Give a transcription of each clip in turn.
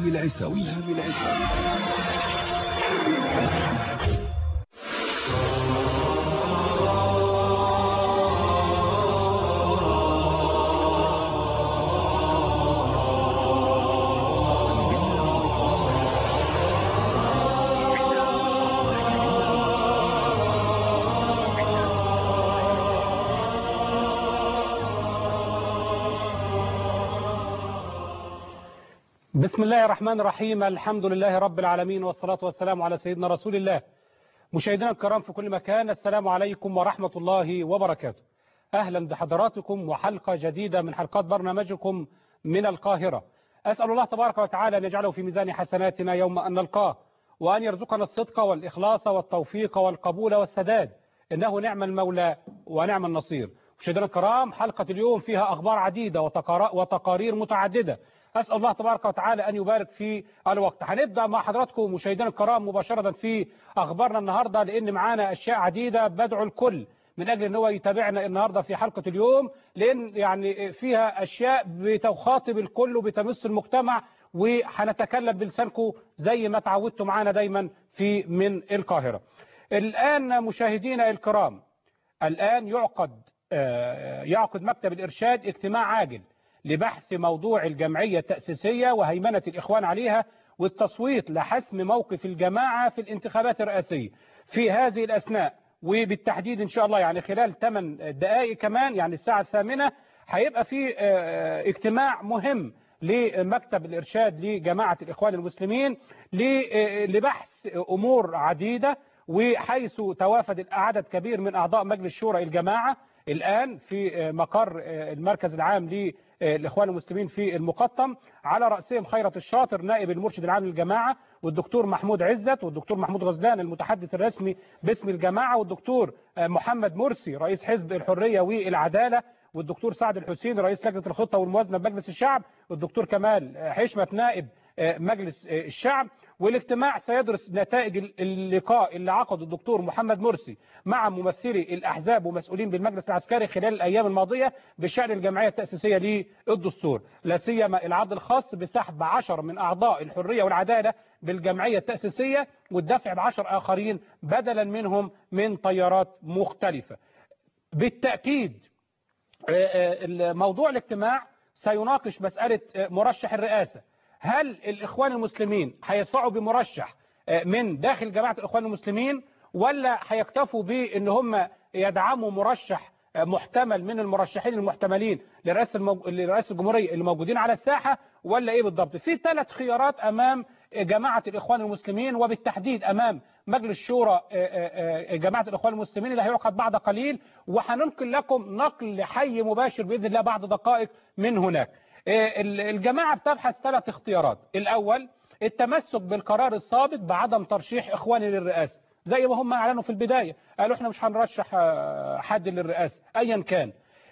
العسوي بسم الله الرحمن الرحيم الحمد لله رب العالمين والصلاة والسلام على سيدنا رسول الله مشاهدينا الكرام في كل مكان السلام عليكم ورحمة الله وبركاته أهلا بحضراتكم وحلقة جديدة من حلقات برنامجكم من القاهرة أسأل الله تبارك وتعالى أن يجعله في ميزان حسناتنا يوم أن نلقاه وأن يرزقنا الصدق والإخلاص والتوفيق والقبول والسداد إنه نعم المولى ونعم النصير مشاهدينا الكرام حلقة اليوم فيها أخبار عديدة وتقارير متعددة أسأل الله تبارك وتعالى أن يبارك في الوقت هنبدأ مع حضراتكم مشاهدينا الكرام مباشرة في أخبارنا النهاردة لأن معانا أشياء عديدة بدعو الكل من أجل أن هو يتابعنا النهاردة في حلقة اليوم لأن يعني فيها أشياء بتخاطب الكل وبتمس المجتمع وهنتكلم بلسانكم زي ما تعودتوا معانا دايما في من القاهرة الآن مشاهدينا الكرام الآن يعقد يعقد مكتب الإرشاد اجتماع عاجل لبحث موضوع الجمعية التأسيسية وهيمنة الإخوان عليها والتصويت لحسم موقف الجماعة في الانتخابات الرئاسية في هذه الأثناء وبالتحديد إن شاء الله يعني خلال 8 دقائق كمان يعني الساعة الثامنة هيبقى في اجتماع مهم لمكتب الإرشاد لجماعة الإخوان المسلمين لبحث أمور عديدة وحيث توافد عدد كبير من أعضاء مجلس شورى الجماعة الآن في مقر المركز العام للإخوان المسلمين في المقطم على رأسهم خيرة الشاطر نائب المرشد العام للجماعة والدكتور محمود عزت والدكتور محمود غزلان المتحدث الرسمي باسم الجماعة والدكتور محمد مرسي رئيس حزب الحرية والعدالة والدكتور سعد الحسين رئيس لجنة الخطة والموازنة بمجلس الشعب والدكتور كمال حشمة نائب مجلس الشعب والاجتماع سيدرس نتائج اللقاء اللي عقده الدكتور محمد مرسي مع ممثلي الأحزاب ومسؤولين بالمجلس العسكري خلال الأيام الماضية بشأن الجمعية التأسيسية للدستور لا سيما العرض الخاص بسحب عشر من أعضاء الحرية والعدالة بالجمعية التأسيسية والدفع بعشر آخرين بدلا منهم من طيارات مختلفة بالتأكيد موضوع الاجتماع سيناقش مسألة مرشح الرئاسة هل الإخوان المسلمين هيدفعوا بمرشح من داخل جماعة الإخوان المسلمين ولا هيكتفوا بأن هم يدعموا مرشح محتمل من المرشحين المحتملين لرئاسة الموج... لرئاسة الجمهورية اللي موجودين على الساحة ولا ايه بالضبط في ثلاث خيارات امام جماعة الاخوان المسلمين وبالتحديد امام مجلس شورى جماعة الاخوان المسلمين اللي هيعقد بعد قليل وهننقل لكم نقل حي مباشر باذن الله بعد دقائق من هناك الجماعة بتبحث ثلاث اختيارات الاول التمسك بالقرار السابق بعدم ترشيح اخواني للرئاسة زي ما هم اعلنوا في البداية قالوا احنا مش هنرشح حد للرئاسة ايا كان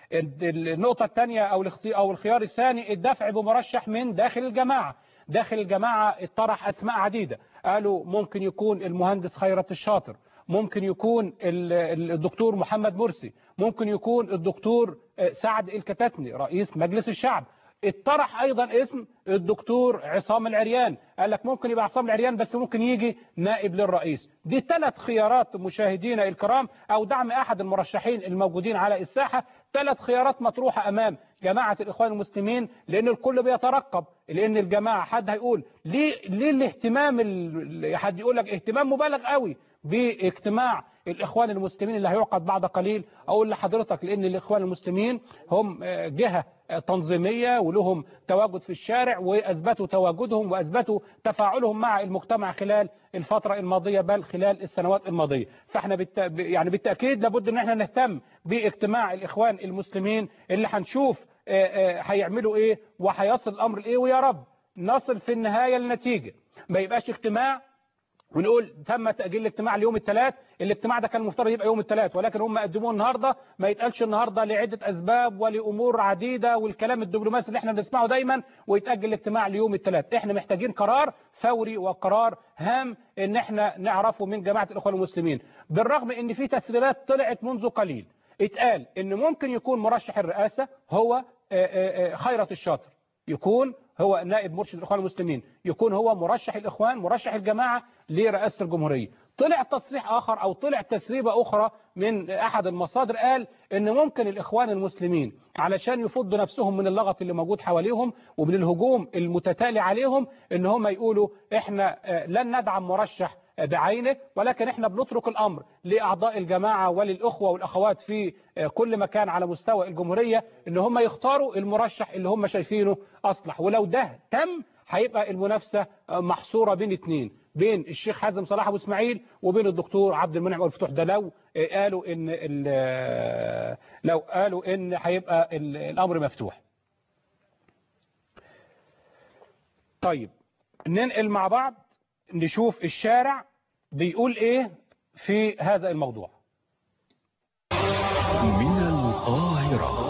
النقطة الثانية او او الخيار الثاني الدفع بمرشح من داخل الجماعة داخل الجماعة اطرح اسماء عديدة قالوا ممكن يكون المهندس خيرت الشاطر ممكن يكون الدكتور محمد مرسي ممكن يكون الدكتور سعد الكتاتني رئيس مجلس الشعب اطرح ايضا اسم الدكتور عصام العريان قال لك ممكن يبقى عصام العريان بس ممكن يجي نائب للرئيس دي ثلاث خيارات مشاهدينا الكرام او دعم احد المرشحين الموجودين على الساحة ثلاث خيارات مطروحة امام جماعة الاخوان المسلمين لان الكل بيترقب لان الجماعة حد هيقول ليه, ليه الاهتمام حد يقول لك اهتمام مبالغ قوي باجتماع الإخوان المسلمين اللي هيعقد بعد قليل أقول لحضرتك لأن الإخوان المسلمين هم جهة تنظيمية ولهم تواجد في الشارع وأثبتوا تواجدهم وأثبتوا تفاعلهم مع المجتمع خلال الفترة الماضية بل خلال السنوات الماضية فاحنا بالت... يعني بالتأكيد لابد ان احنا نهتم باجتماع الإخوان المسلمين اللي هنشوف هيعملوا ايه وهيصل الأمر لايه ويا رب نصل في النهاية النتيجة ما يبقاش اجتماع ونقول تم تأجيل الاجتماع ليوم الثلاث الاجتماع ده كان المفترض يبقى يوم الثلاث ولكن هم قدموه النهارده ما يتقالش النهارده لعدة أسباب ولأمور عديدة والكلام الدبلوماسي اللي احنا بنسمعه دايما ويتأجل الاجتماع ليوم الثلاث احنا محتاجين قرار فوري وقرار هام ان احنا نعرفه من جماعة الإخوان المسلمين بالرغم ان في تسريبات طلعت منذ قليل اتقال ان ممكن يكون مرشح الرئاسة هو خيرة الشاطر يكون هو نائب مرشد الاخوان المسلمين يكون هو مرشح الاخوان مرشح الجماعه لرئاسه الجمهوريه طلع تصريح اخر او طلع تسريبه اخرى من احد المصادر قال ان ممكن الاخوان المسلمين علشان يفضوا نفسهم من اللغط اللي موجود حواليهم ومن الهجوم المتتالي عليهم ان هم يقولوا احنا لن ندعم مرشح بعينه ولكن احنا بنترك الامر لاعضاء الجماعه وللاخوه والاخوات في كل مكان على مستوى الجمهوريه ان هم يختاروا المرشح اللي هم شايفينه اصلح ولو ده تم هيبقى المنافسه محصوره بين اثنين بين الشيخ حازم صلاح ابو اسماعيل وبين الدكتور عبد المنعم ابو الفتوح ده لو قالوا ان لو قالوا ان هيبقى الامر مفتوح طيب ننقل مع بعض نشوف الشارع بيقول ايه في هذا الموضوع من القاهرة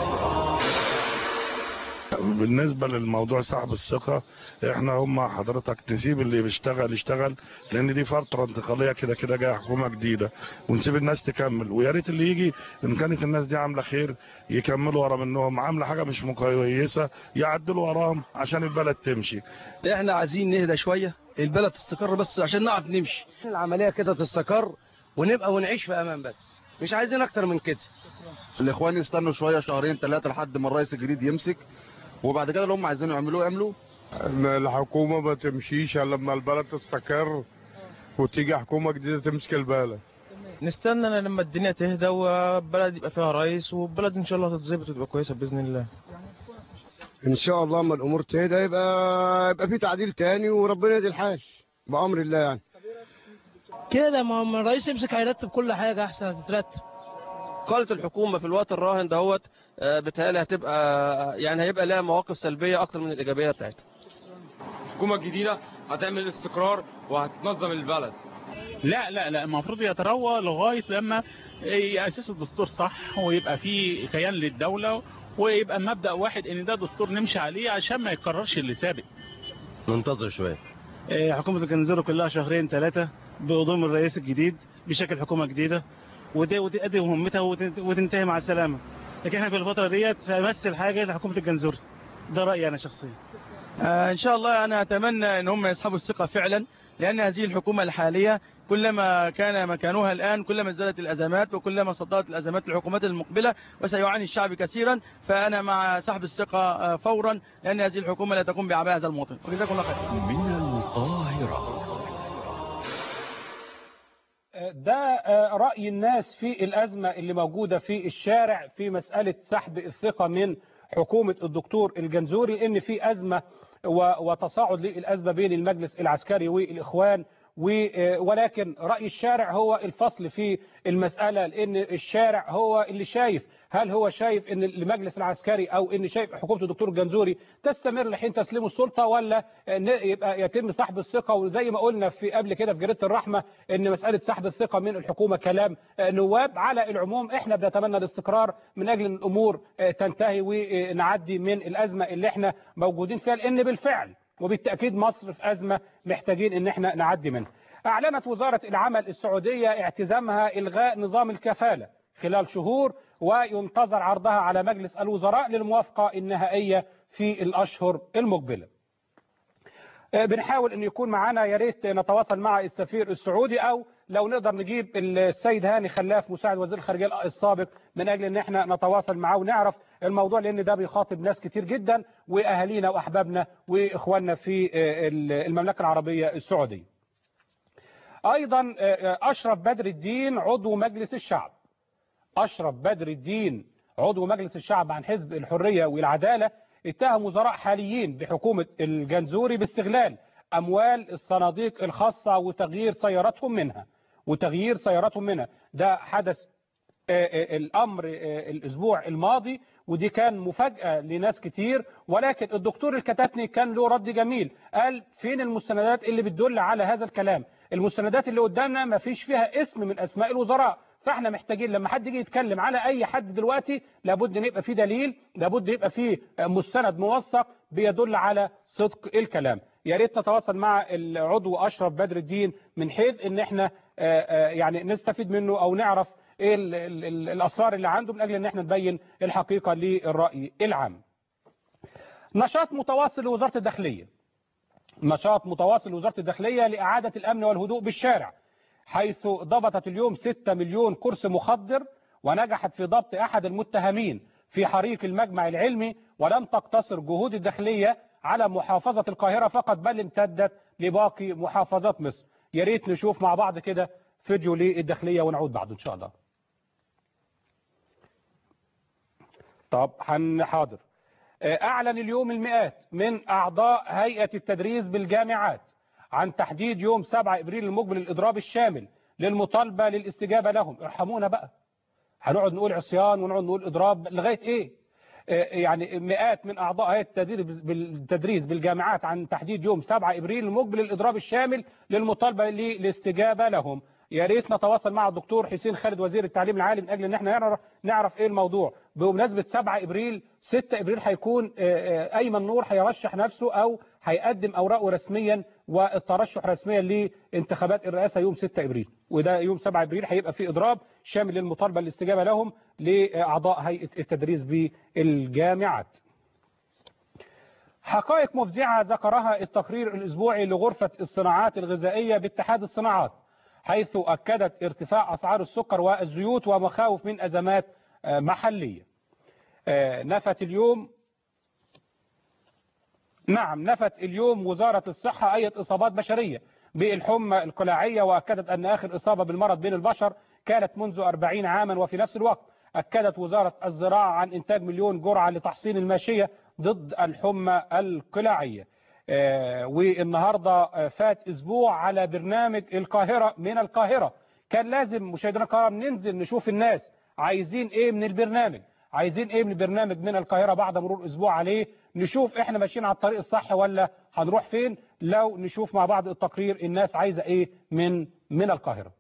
بالنسبة للموضوع سحب الثقة احنا هم حضرتك نسيب اللي بيشتغل يشتغل لان دي فترة انتقالية كده كده جاية حكومة جديدة ونسيب الناس تكمل ويا ريت اللي يجي ان كانت الناس دي عاملة خير يكملوا ورا منهم عاملة حاجة مش كويسة يعدلوا وراهم عشان البلد تمشي احنا عايزين نهدى شوية البلد تستقر بس عشان نعرف نمشي العملية كده تستقر ونبقى ونعيش في امان بس مش عايزين اكتر من كده الاخوان يستنوا شويه شهرين ثلاثه لحد ما الرئيس الجديد يمسك وبعد كده اللي هم عايزينه يعملوه يعملوا الحكومه ما تمشيش الا لما البلد تستقر وتيجي حكومه جديده تمسك البلد نستنى لما الدنيا تهدى والبلد يبقى فيها رئيس والبلد ان شاء الله تتظبط وتبقى كويسه باذن الله ان شاء الله اما الامور تهدى يبقى يبقى في تعديل تاني وربنا يهدي الحال بامر الله يعني كده ما هو الرئيس يمسك هيرتب كل حاجه احسن هتترتب قالت الحكومة في الوقت الراهن دهوت بتهيألي هتبقى يعني هيبقى لها مواقف سلبية أكتر من الإيجابية بتاعتها. الحكومة الجديدة هتعمل استقرار وهتنظم البلد. لا لا لا المفروض يتروى لغاية لما يأسس الدستور صح ويبقى فيه كيان للدولة ويبقى مبدأ واحد إن ده دستور نمشي عليه عشان ما يكررش اللي سابق. ننتظر شوية. حكومة الجنزيرة كلها شهرين ثلاثة بقدوم الرئيس الجديد بشكل حكومة جديدة وتأدي مهمتها وتنتهي مع السلامة لكن احنا في الفترة ديت امثل حاجة لحكومة الجنزور ده رأيي أنا شخصيا آه إن شاء الله أنا أتمنى أن هم يسحبوا الثقة فعلا لأن هذه الحكومة الحالية كلما كان مكانها الآن كلما ازدادت الأزمات وكلما صدرت الأزمات للحكومات المقبلة وسيعاني الشعب كثيرا فأنا مع سحب الثقة فورا لأن هذه الحكومة لا تقوم بأعباء هذا المواطن وجزاكم الله خير من القاهرة ده رأي الناس في الأزمة اللي موجودة في الشارع في مسألة سحب الثقة من حكومة الدكتور الجنزوري إن في أزمة وتصاعد للأزمة بين المجلس العسكري والإخوان ولكن رأي الشارع هو الفصل في المسألة لأن الشارع هو اللي شايف هل هو شايف ان المجلس العسكري او ان شايف حكومه الدكتور الجنزوري تستمر لحين تسليم السلطه ولا يبقى يتم سحب الثقه وزي ما قلنا في قبل كده في جريده الرحمه ان مساله سحب الثقه من الحكومه كلام نواب على العموم احنا بنتمنى الاستقرار من اجل ان الامور تنتهي ونعدي من الازمه اللي احنا موجودين فيها لان بالفعل وبالتاكيد مصر في ازمه محتاجين ان احنا نعدي منها. اعلنت وزاره العمل السعوديه اعتزامها الغاء نظام الكفاله خلال شهور وينتظر عرضها على مجلس الوزراء للموافقة النهائية في الأشهر المقبلة بنحاول أن يكون معنا يا ريت نتواصل مع السفير السعودي أو لو نقدر نجيب السيد هاني خلاف مساعد وزير الخارجية السابق من أجل أن احنا نتواصل معاه ونعرف الموضوع لأن ده بيخاطب ناس كتير جدا وأهالينا وأحبابنا وإخواننا في المملكة العربية السعودية أيضا أشرف بدر الدين عضو مجلس الشعب أشرف بدر الدين عضو مجلس الشعب عن حزب الحرية والعدالة اتهم وزراء حاليين بحكومة الجنزوري باستغلال أموال الصناديق الخاصة وتغيير سياراتهم منها وتغيير سياراتهم منها ده حدث الأمر الأسبوع الماضي ودي كان مفاجأة لناس كتير ولكن الدكتور الكتاتني كان له رد جميل قال فين المستندات اللي بتدل على هذا الكلام المستندات اللي قدامنا ما فيش فيها اسم من أسماء الوزراء فاحنا محتاجين لما حد يجي يتكلم على اي حد دلوقتي لابد ان يبقى فيه دليل لابد يبقى فيه مستند موثق بيدل على صدق الكلام يا ريت نتواصل مع العضو اشرف بدر الدين من حيث ان احنا يعني نستفيد منه او نعرف ايه ال ال ال الاسرار اللي عنده من اجل ان احنا نبين الحقيقه للراي العام نشاط متواصل لوزارة الداخلية نشاط متواصل لوزارة الداخلية لإعادة الأمن والهدوء بالشارع حيث ضبطت اليوم 6 مليون كرسي مخدر ونجحت في ضبط أحد المتهمين في حريق المجمع العلمي ولم تقتصر جهود الداخلية على محافظة القاهرة فقط بل امتدت لباقي محافظات مصر يا ريت نشوف مع بعض كده فيديو للداخلية ونعود بعد إن شاء الله طب هن حاضر أعلن اليوم المئات من أعضاء هيئة التدريس بالجامعات عن تحديد يوم 7 إبريل المقبل الإضراب الشامل للمطالبة للاستجابة لهم ارحمونا بقى هنقعد نقول عصيان ونقعد نقول إضراب لغاية إيه يعني مئات من أعضاء هيئة التدريس بالجامعات عن تحديد يوم 7 إبريل المقبل الإضراب الشامل للمطالبة للاستجابة لهم يا ريت نتواصل مع الدكتور حسين خالد وزير التعليم العالي من اجل ان احنا نعرف نعرف ايه الموضوع بمناسبه 7 ابريل 6 ابريل هيكون ايمن نور هيرشح نفسه او هيقدم اوراقه رسميا والترشح رسميا لانتخابات الرئاسه يوم 6 ابريل وده يوم 7 ابريل هيبقى فيه اضراب شامل للمطالبه الاستجابه لهم لاعضاء هيئه التدريس بالجامعات حقائق مفزعه ذكرها التقرير الاسبوعي لغرفه الصناعات الغذائيه باتحاد الصناعات حيث أكدت ارتفاع أسعار السكر والزيوت ومخاوف من أزمات محلية نفت اليوم نعم نفت اليوم وزارة الصحة أي إصابات بشرية بالحمى القلاعية وأكدت أن آخر إصابة بالمرض بين البشر كانت منذ 40 عاما وفي نفس الوقت أكدت وزارة الزراعة عن إنتاج مليون جرعة لتحصين الماشية ضد الحمى القلاعية والنهاردة فات أسبوع على برنامج القاهرة من القاهرة كان لازم مشاهدينا الكرام ننزل نشوف الناس عايزين ايه من البرنامج عايزين ايه من البرنامج من القاهرة بعد مرور أسبوع عليه نشوف احنا ماشيين على الطريق الصح ولا هنروح فين لو نشوف مع بعض التقرير الناس عايزة ايه من من القاهرة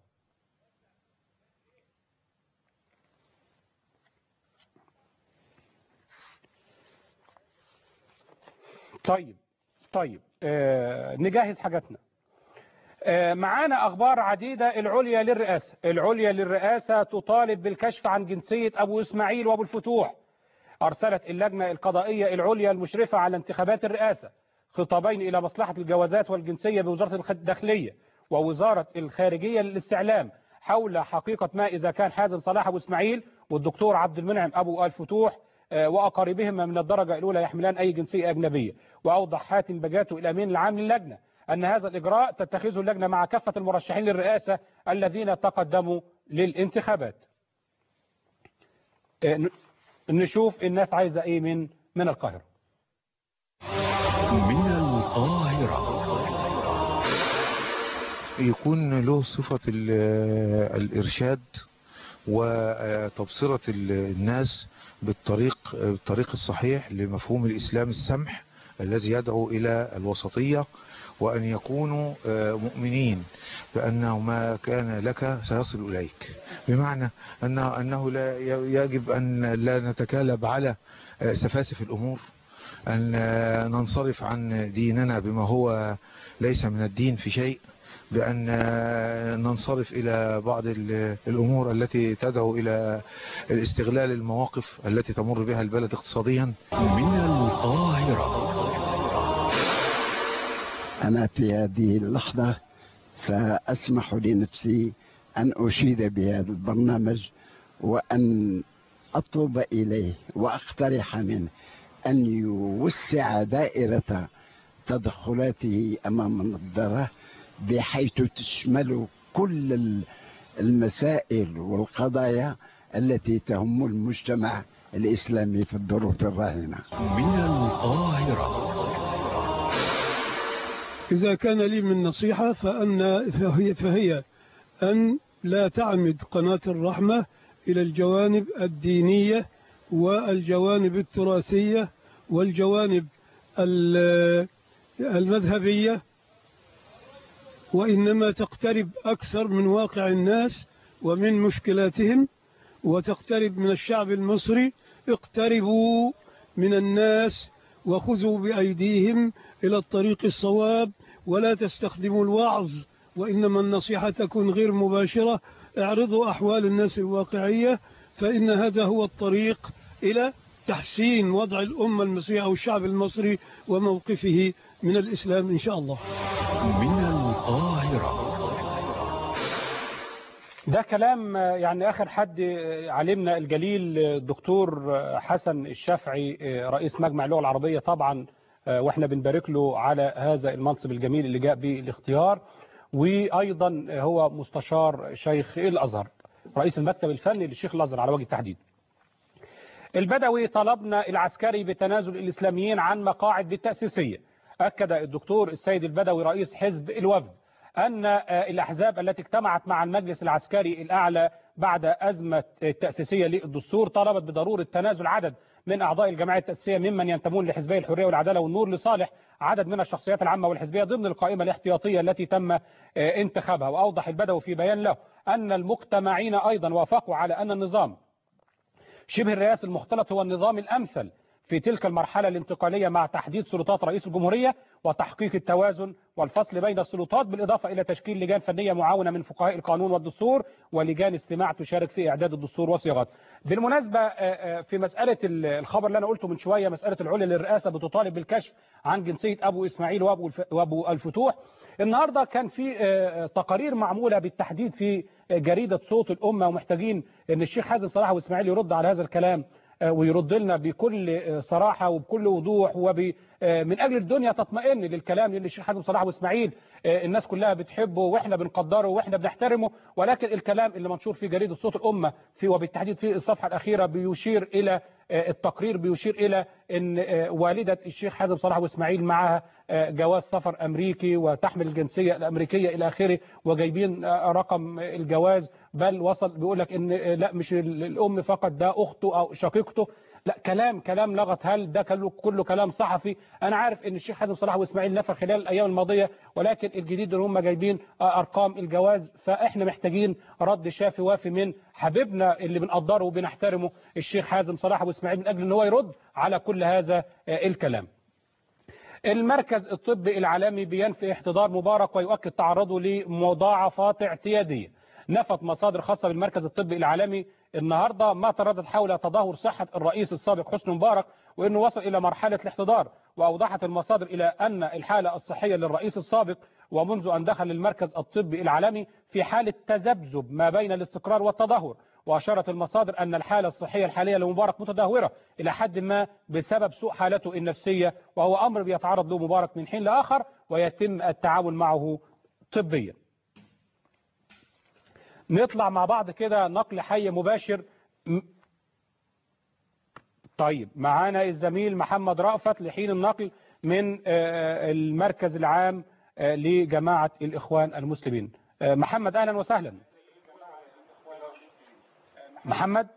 طيب طيب آه نجهز حاجاتنا آه معانا أخبار عديدة العليا للرئاسة العليا للرئاسة تطالب بالكشف عن جنسية أبو إسماعيل وأبو الفتوح أرسلت اللجنة القضائية العليا المشرفة على انتخابات الرئاسة خطابين إلى مصلحة الجوازات والجنسية بوزارة الداخلية ووزارة الخارجية للاستعلام حول حقيقة ما إذا كان حازم صلاح أبو إسماعيل والدكتور عبد المنعم أبو الفتوح وأقاربهما من الدرجة الأولى يحملان أي جنسية أجنبية وأوضح حاتم بجاته الأمين العام للجنة أن هذا الإجراء تتخذه اللجنة مع كافة المرشحين للرئاسة الذين تقدموا للانتخابات نشوف الناس عايزة إيه من من القاهرة من القاهرة يكون له صفة الإرشاد وتبصرة الناس بالطريق الطريق الصحيح لمفهوم الإسلام السمح الذي يدعو إلى الوسطية وأن يكونوا مؤمنين بأنه ما كان لك سيصل إليك بمعنى أنه, أنه لا يجب أن لا نتكالب على سفاسف الأمور أن ننصرف عن ديننا بما هو ليس من الدين في شيء بأن ننصرف إلى بعض الأمور التي تدعو إلى استغلال المواقف التي تمر بها البلد اقتصاديا من القاهرة أنا في هذه اللحظة سأسمح لنفسي أن أشيد بهذا البرنامج وأن أطلب إليه وأقترح منه أن يوسع دائرة تدخلاته أمام النظارة بحيث تشمل كل المسائل والقضايا التي تهم المجتمع الإسلامي في الظروف الراهنة من القاهرة إذا كان لي من نصيحة فأن فهي, فهي أن لا تعمد قناة الرحمة إلى الجوانب الدينية والجوانب التراثية والجوانب المذهبية وإنما تقترب أكثر من واقع الناس ومن مشكلاتهم وتقترب من الشعب المصري اقتربوا من الناس وخذوا بأيديهم إلى الطريق الصواب ولا تستخدموا الوعظ وإنما النصيحة تكون غير مباشرة اعرضوا أحوال الناس الواقعية فإن هذا هو الطريق إلى تحسين وضع الأمة المصرية أو الشعب المصري وموقفه من الإسلام إن شاء الله من القاهرة ده كلام آه، يعني آخر حد آه، علمنا الجليل آه، الدكتور آه، حسن الشافعي آه، رئيس مجمع اللغة العربية طبعا آه، واحنا بنبارك له على هذا المنصب الجميل اللي جاء به الاختيار وأيضا هو مستشار شيخ الأزهر رئيس المكتب الفني للشيخ الأزهر على وجه التحديد البدوي طلبنا العسكري بتنازل الإسلاميين عن مقاعد بالتأسيسية أكد الدكتور السيد البدوي رئيس حزب الوفد أن آه، الأحزاب التي اجتمعت مع المجلس العسكري الأعلى بعد أزمة التأسيسية للدستور طلبت بضرورة تنازل عدد من أعضاء الجمعية التأسيسية ممن ينتمون لحزبي الحرية والعدالة والنور لصالح عدد من الشخصيات العامة والحزبية ضمن القائمة الاحتياطية التي تم آه، انتخابها وأوضح البدوي في بيان له أن المجتمعين أيضا وافقوا على أن النظام شبه الرئاسي المختلط هو النظام الأمثل في تلك المرحلة الانتقالية مع تحديد سلطات رئيس الجمهورية وتحقيق التوازن والفصل بين السلطات بالإضافة إلى تشكيل لجان فنية معاونة من فقهاء القانون والدستور ولجان استماع تشارك في إعداد الدستور وصياغته بالمناسبة آه، آه، في مسألة ال- الخبر اللي أنا قلته من شوية مسألة العليا للرئاسة بتطالب بالكشف عن جنسية أبو إسماعيل وأبو الف- وأبو الفتوح النهاردة كان في آه، تقارير معمولة بالتحديد في جريدة صوت الأمة ومحتاجين أن الشيخ حازم صلاح وإسماعيل يرد على هذا الكلام آه، ويرد لنا بكل آه، صراحة وبكل وضوح وب آه، من أجل الدنيا تطمئن للكلام لأن الشيخ حازم صلاح وإسماعيل آه، الناس كلها بتحبه وإحنا بنقدره وإحنا بنحترمه ولكن الكلام اللي منشور في جريدة صوت الأمة في وبالتحديد في الصفحة الأخيرة بيشير إلى آه، التقرير بيشير إلى أن آه، والدة الشيخ حازم صلاح وإسماعيل معها آه، جواز سفر أمريكي وتحمل الجنسية الأمريكية إلى آخره وجايبين آه، رقم الجواز بل وصل بيقول لك ان لا مش ال- الام فقط ده اخته او شقيقته لا كلام كلام لغط هل ده كله كله كلام صحفي انا عارف ان الشيخ حازم صلاح واسماعيل نفر خلال الايام الماضيه ولكن الجديد ان هم جايبين آه، ارقام الجواز فاحنا محتاجين رد شافي وافي من حبيبنا اللي بنقدره وبنحترمه الشيخ حازم صلاح واسماعيل من اجل ان هو يرد على كل هذا آه، الكلام المركز الطبي العالمي بينفي احتضار مبارك ويؤكد تعرضه لمضاعفات اعتيادية نفت مصادر خاصة بالمركز الطبي العالمي النهاردة ما تردد حول تدهور صحة الرئيس السابق حسني مبارك وأنه وصل إلى مرحلة الاحتضار وأوضحت المصادر إلى أن الحالة الصحية للرئيس السابق ومنذ أن دخل المركز الطبي العالمي في حالة تذبذب ما بين الاستقرار والتدهور وأشارت المصادر أن الحالة الصحية الحالية لمبارك متدهورة إلى حد ما بسبب سوء حالته النفسية وهو أمر بيتعرض له مبارك من حين لآخر ويتم التعامل معه طبيا نطلع مع بعض كده نقل حي مباشر م- طيب معانا الزميل محمد رأفت لحين النقل من آه، المركز العام آه، لجماعة الإخوان المسلمين آه، محمد أهلا وسهلا محمد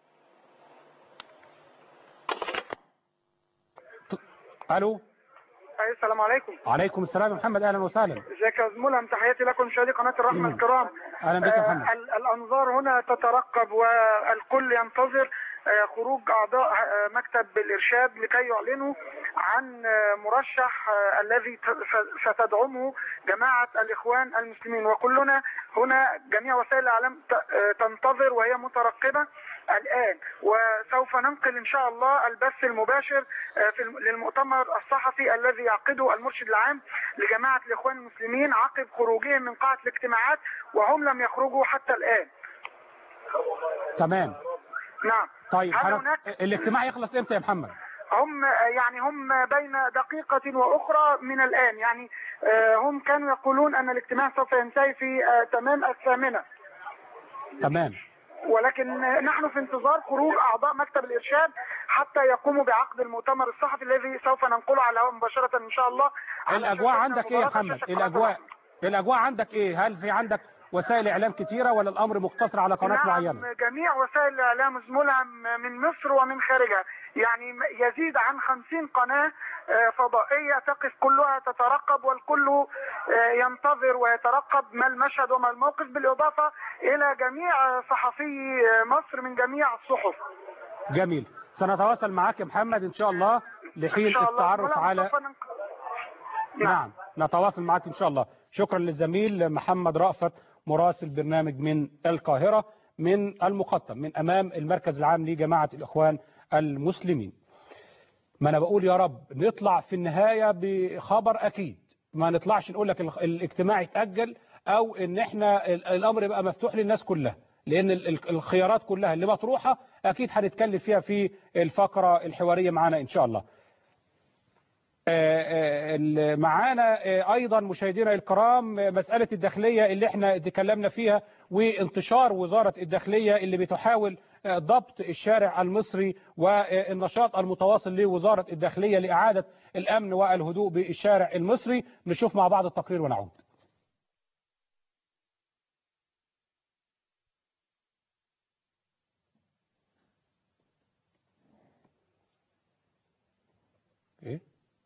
الو أي السلام عليكم عليكم السلام يا محمد اهلا وسهلا ازيك يا زملاء تحياتي لكم مشاهدي قناة الرحمة الكرام اهلا بك يا آه، محمد ال- الأنظار هنا تترقب والكل ينتظر آه، خروج أعضاء آه، مكتب الإرشاد لكي يعلنوا عن آه، مرشح آه، الذي ت- س- ستدعمه جماعة الإخوان المسلمين وكلنا هنا جميع وسائل الإعلام ت- آه، تنتظر وهي مترقبة الآن وسوف ننقل إن شاء الله البث المباشر آه، في الم- للمؤتمر الصحفي الذي يعقده المرشد العام لجماعة الإخوان المسلمين عقب خروجهم من قاعة الاجتماعات وهم لم يخرجوا حتى الآن تمام نعم طيب هل حضرتك هناك الاجتماع يخلص امتى يا محمد هم يعني هم بين دقيقة وأخرى من الآن يعني آه، هم كانوا يقولون أن الاجتماع سوف ينتهي في آه، تمام الثامنة تمام ولكن نحن في انتظار خروج أعضاء مكتب الإرشاد حتى يقوموا بعقد المؤتمر الصحفي الذي سوف ننقله على الهواء مباشرة إن شاء الله على الاجواء شاشة عندك ايه يا مباراة محمد شاشة الاجواء الاجواء عندك ايه هل في عندك وسائل اعلام كتيره ولا الامر مقتصر على قناه نعم معينه جميع وسائل الإعلام زملاء من مصر ومن خارجها يعني يزيد عن خمسين قناة آه، فضائية تقف كلها تترقب والكل آه، ينتظر ويترقب ما المشهد وما الموقف بالإضافة إلى جميع صحفي مصر من جميع الصحف جميل سنتواصل معاك يا محمد ان شاء الله لحين إن شاء الله. التعرف زملاء على سوف ننقل. نعم نتواصل معك إن شاء الله شكرا للزميل محمد رأفت مراسل برنامج من القاهرة من المقطم من أمام المركز العام لجماعة الإخوان المسلمين ما انا بقول يا رب نطلع في النهاية بخبر اكيد ما نطلعش نقول لك ال- الاجتماع يتأجل او ان احنا ال- الامر يبقى مفتوح للناس كلها لان ال- ال- الخيارات كلها اللي مطروحة اكيد هنتكلم فيها في الفقرة الحوارية معانا ان شاء الله آه، آه، ال- معانا آه، ايضا مشاهدينا الكرام آه، مسألة الداخلية اللي احنا تكلمنا فيها وانتشار وزارة الداخلية اللي بتحاول آه، ضبط الشارع المصري والنشاط المتواصل لوزارة الداخلية لإعادة الأمن والهدوء بالشارع المصري نشوف مع بعض التقرير ونعود ايه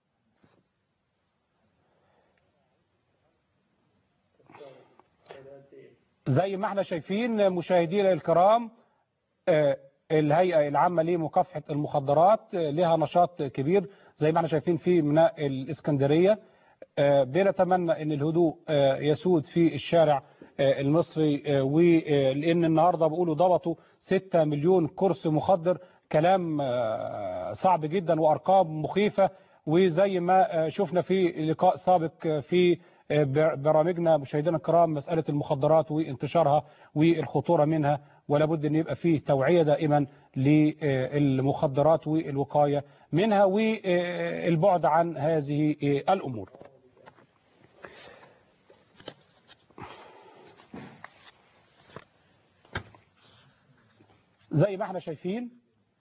زي ما احنا شايفين مشاهدينا الكرام آه، الهيئة العامة لمكافحة المخدرات آه، لها نشاط كبير زي ما احنا شايفين في ميناء الإسكندرية آه، بنتمنى ان الهدوء آه، يسود في الشارع آه، المصري آه، ولان النهارده بيقولوا ضبطوا 6 مليون كرسي مخدر كلام آه، صعب جدا وارقام مخيفه وزي ما آه، شفنا في لقاء سابق آه، في آه، بر- برامجنا مشاهدينا الكرام مساله المخدرات وانتشارها والخطوره منها ولا بد ان يبقى فيه توعيه دائما للمخدرات والوقايه منها والبعد عن هذه آه، الامور. زي ما احنا شايفين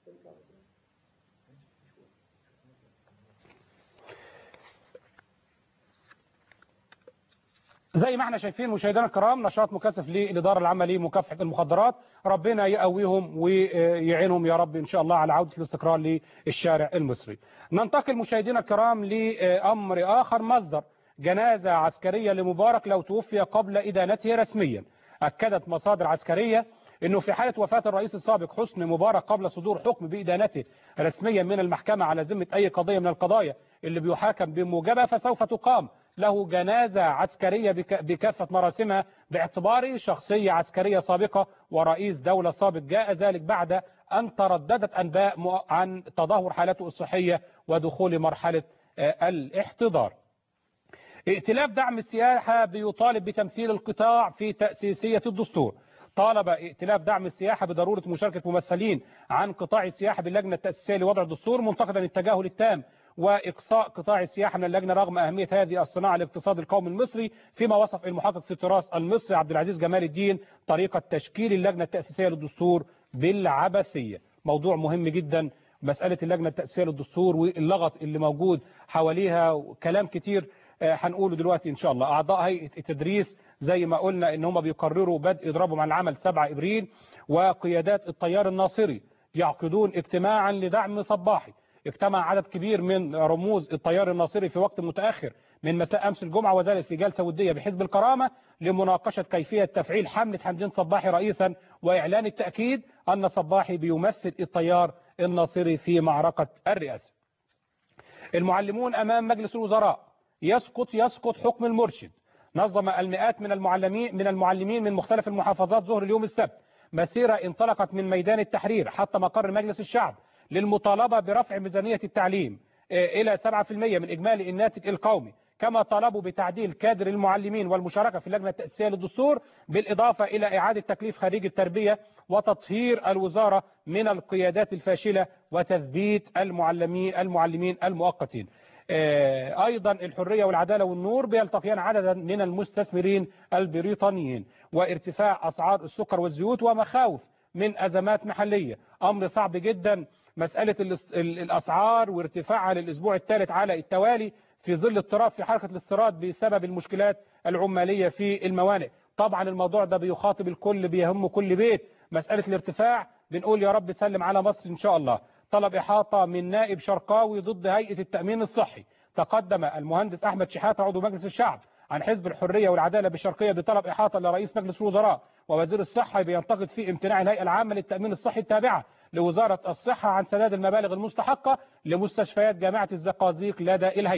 زي ما احنا شايفين مشاهدينا الكرام نشاط مكثف للإدارة العامة لمكافحة المخدرات ربنا يقويهم ويعينهم يا رب إن شاء الله على عودة الاستقرار للشارع المصري ننتقل مشاهدينا الكرام لأمر آخر مصدر جنازة عسكرية لمبارك لو توفي قبل إدانته رسميا أكدت مصادر عسكرية انه في حالة وفاة الرئيس السابق حسني مبارك قبل صدور حكم بإدانته رسميا من المحكمة على ذمة أي قضية من القضايا اللي بيحاكم بموجبها فسوف تقام له جنازة عسكرية بك- بكافة مراسمها باعتباره شخصية عسكرية سابقة ورئيس دولة سابق جاء ذلك بعد أن ترددت أنباء مؤ- عن تدهور حالته الصحية ودخول مرحلة آه، الاحتضار ائتلاف دعم السياحة بيطالب بتمثيل القطاع في تأسيسية الدستور طالب ائتلاف دعم السياحة بضرورة مشاركة ممثلين عن قطاع السياحة باللجنة التأسيسية لوضع الدستور منتقدا التجاهل التام وإقصاء قطاع السياحة من اللجنة رغم أهمية هذه الصناعة لاقتصاد القوم المصري فيما وصف المحقق في التراث المصري عبد العزيز جمال الدين طريقة تشكيل اللجنة التأسيسية للدستور بالعبثية موضوع مهم جدا مسألة اللجنة التأسيسية للدستور واللغط اللي موجود حواليها وكلام كتير آه، هنقوله دلوقتي إن شاء الله أعضاء هيئة التدريس زي ما قلنا إن هم بيقرروا بدء إضرابهم عن العمل 7 إبريل وقيادات التيار الناصري يعقدون اجتماعا لدعم صباحي اجتمع عدد كبير من رموز التيار الناصري في وقت متأخر من مساء أمس الجمعة وذلك في جلسة ودية بحزب الكرامة لمناقشة كيفية تفعيل حملة حمدين صباحي رئيسا وإعلان التأكيد أن صباحي بيمثل التيار الناصري في معركة الرئاسة المعلمون أمام مجلس الوزراء يسقط يسقط حكم المرشد نظم المئات من المعلمين من المعلمين من مختلف المحافظات ظهر اليوم السبت مسيرة انطلقت من ميدان التحرير حتى مقر مجلس الشعب للمطالبة برفع ميزانية التعليم آه، إلى 7% من إجمالي الناتج القومي كما طالبوا بتعديل كادر المعلمين والمشاركة في اللجنة التأسيسية للدستور بالإضافة إلى إعادة تكليف خريج التربية وتطهير الوزارة من القيادات الفاشلة وتثبيت المعلمين المعلمين المؤقتين آه، أيضا الحرية والعدالة والنور بيلتقيان عددا من المستثمرين البريطانيين وارتفاع أسعار السكر والزيوت ومخاوف من أزمات محلية أمر صعب جدا مسألة الاس- ال- الأسعار وارتفاعها للأسبوع الثالث على التوالي في ظل اضطراب في حركة الاستيراد بسبب المشكلات العمالية في الموانئ طبعا الموضوع ده بيخاطب الكل بيهم كل بيت مسألة الارتفاع بنقول يا رب سلم على مصر إن شاء الله طلب إحاطة من نائب شرقاوي ضد هيئة التأمين الصحي تقدم المهندس أحمد شحاتة عضو مجلس الشعب عن حزب الحرية والعدالة بالشرقية بطلب إحاطة لرئيس مجلس الوزراء ووزير الصحة بينتقد في امتناع الهيئة العامة للتأمين الصحي التابعة لوزارة الصحة عن سداد المبالغ المستحقة لمستشفيات جامعة الزقازيق لدى الهيئة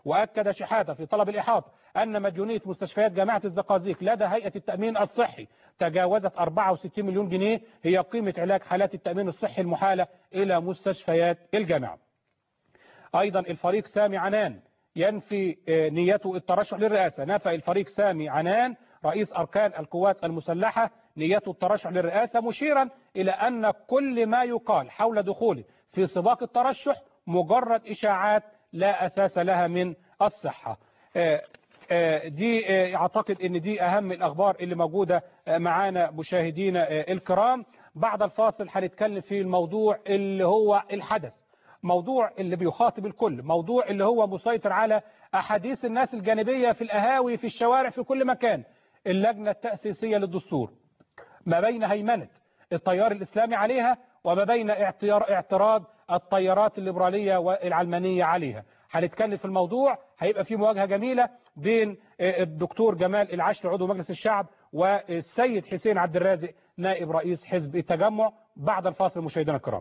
وأكد شحاتة في طلب الإحاطة أن مديونية مستشفيات جامعة الزقازيق لدى هيئة التأمين الصحي تجاوزت 64 مليون جنيه هي قيمة علاج حالات التأمين الصحي المحالة إلى مستشفيات الجامعة أيضا الفريق سامي عنان ينفي آه، نيته الترشح للرئاسة نفى الفريق سامي عنان رئيس أركان القوات المسلحة نيته الترشح للرئاسة مشيرا إلى أن كل ما يقال حول دخوله في سباق الترشح مجرد إشاعات لا أساس لها من الصحة آه، آه، دي آه، أعتقد أن دي أهم الأخبار اللي موجودة آه، معانا مشاهدينا آه، الكرام بعد الفاصل هنتكلم في الموضوع اللي هو الحدث موضوع اللي بيخاطب الكل موضوع اللي هو مسيطر على أحاديث الناس الجانبية في الأهاوي في الشوارع في كل مكان اللجنة التأسيسية للدستور ما بين هيمنة التيار الإسلامي عليها وما بين اعتيار- اعتراض التيارات الليبرالية والعلمانية عليها هنتكلم في الموضوع هيبقى في مواجهة جميلة بين آه، الدكتور جمال العشر عضو مجلس الشعب والسيد حسين عبد الرازق نائب رئيس حزب التجمع بعد الفاصل مشاهدينا الكرام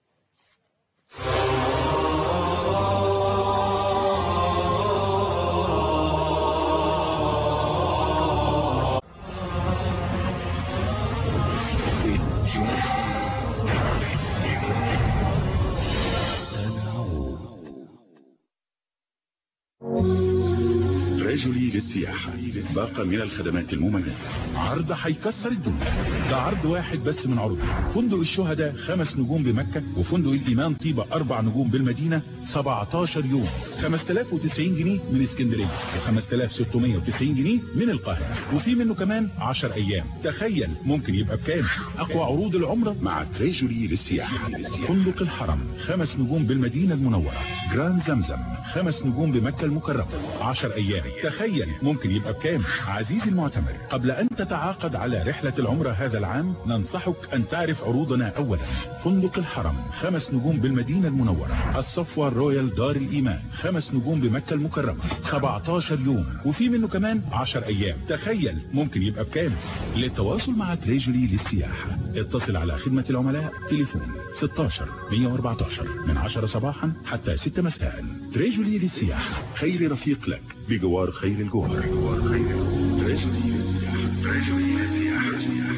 رجلي للسياحة باقة من الخدمات المميزة عرض هيكسر الدنيا ده عرض واحد بس من عروض فندق الشهداء خمس نجوم بمكة وفندق الإمام طيبة أربع نجوم بالمدينة 17 يوم 5090 جنيه من اسكندرية و5690 جنيه من القاهرة وفي منه كمان 10 أيام تخيل ممكن يبقى بكام أقوى عروض العمرة مع تريجولي للسياحة فندق الحرم خمس نجوم بالمدينة المنورة جراند زمزم خمس نجوم بمكة المكرمة 10 أيام تخيل ممكن يبقى بكام عزيزي المعتمر قبل أن تتعاقد على رحلة العمرة هذا العام ننصحك أن تعرف عروضنا أولا فندق الحرم خمس نجوم بالمدينة المنورة الصفوة الرويال دار الإيمان خمس نجوم بمكة المكرمة 17 يوم وفي منه كمان 10 أيام تخيل ممكن يبقى بكام للتواصل مع تريجولي للسياحة اتصل على خدمة العملاء تليفون 16 114 من 10 صباحا حتى 6 مساء تريجولي للسياحة خير رفيق لك بجوار خير الجوار تريجولي للسياحة تريجولي للسياحة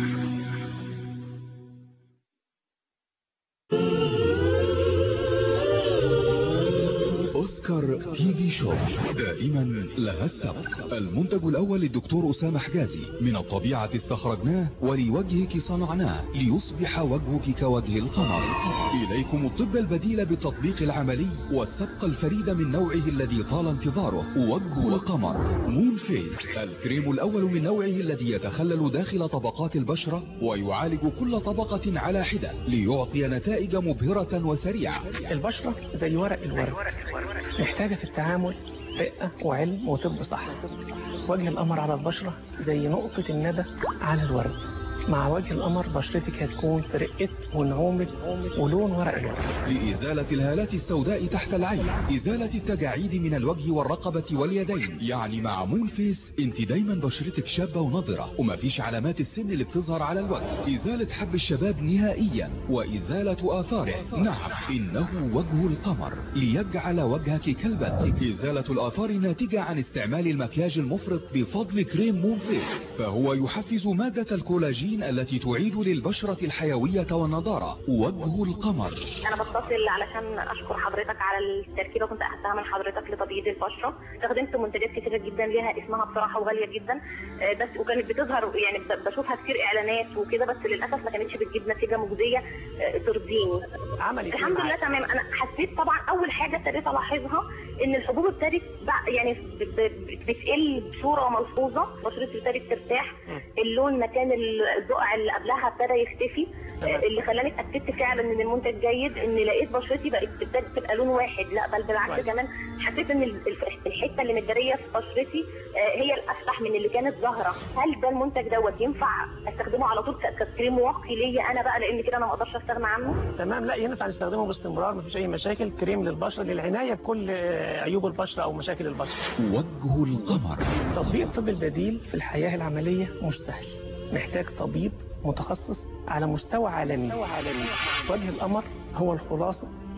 أوسكار تي في شو دائما لها السبق المنتج الأول للدكتور أسامة حجازي من الطبيعة استخرجناه ولوجهك صنعناه ليصبح وجهك كوجه القمر إليكم الطب البديل بالتطبيق العملي والسبق الفريد من نوعه الذي طال انتظاره وجه القمر مون فيس الكريم الأول من نوعه الذي يتخلل داخل طبقات البشرة ويعالج كل طبقة على حدة ليعطي نتائج مبهرة وسريعة البشرة زي ورق الورد محتاجة في التعامل رقة وعلم وطب صح وجه القمر على البشرة زي نقطة الندى على الورد مع وجه القمر بشرتك هتكون في رقة ونعومة ولون ورق الورد لإزالة الهالات السوداء تحت العين إزالة التجاعيد من الوجه والرقبة واليدين يعني مع مون فيس انت دايما بشرتك شابة ونضرة ومفيش علامات السن اللي بتظهر على الوجه إزالة حب الشباب نهائيا وإزالة آثاره نعم إنه وجه القمر ليجعل وجهك كالبدر إزالة الآثار الناتجة عن استعمال المكياج المفرط بفضل كريم مون فيس فهو يحفز مادة الكولاجين التي تعيد للبشرة الحيوية والنضارة وجه القمر انا بتصل علشان اشكر حضرتك على التركيبه كنت اخدتها من حضرتك لتبييض البشره استخدمت منتجات كتيره جدا ليها اسمها بصراحه وغاليه جدا آه، بس وكانت بتظهر يعني ب- بشوفها كتير اعلانات وكده بس للاسف ما كانتش بتجيب نتيجه مجزيه آه، ترضيني عملت إيه الحمد لله معاك؟ تمام انا حسيت طبعا اول حاجه ابتديت الاحظها ان الحبوب ابتدت بع- يعني ب- ب- بتقل بصوره ملحوظه بشرتي ابتدت ترتاح اللون مكان البقع اللي قبلها ابتدى يختفي آه، اللي خلاني اتاكدت فعلا ان المنتج جيد ان لقيت بشرتي بقت ابتدت تبقى لون واحد لا بل بالعكس كويس. كمان حسيت ان ال- الف- الحته اللي متجريه في بشرتي آه، هي الافتح من اللي كانت ظاهره هل ده المنتج دوت ينفع استخدمه على طول ك- ككريم واقي ليا انا بقى لان كده انا ما اقدرش استغنى عنه تمام لا ينفع نستخدمه باستمرار مفيش اي مشاكل كريم للبشره للعنايه بكل آه، عيوب البشره او مشاكل البشره وجه القمر تطبيق الطب البديل في الحياه العمليه مش سهل محتاج طبيب متخصص على مستوى عالمي وجه القمر هو الخلاصه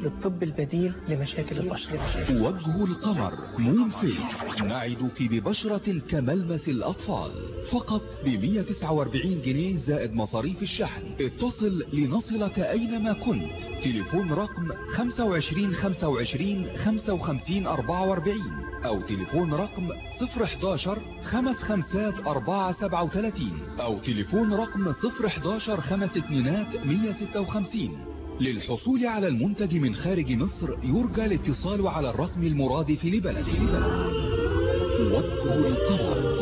للطب البديل لمشاكل البشرة وجه القمر مون فيس نعدك ببشرة كملمس الأطفال فقط ب 149 جنيه زائد مصاريف الشحن اتصل لنصلك أينما كنت تليفون رقم 25 25 55 44 أو تليفون رقم 011 خمس خمسات 437 أو تليفون رقم 011 خمس اتنينات 156 للحصول على المنتج من خارج مصر يرجى الاتصال على الرقم المرادف لبلده وجه القمر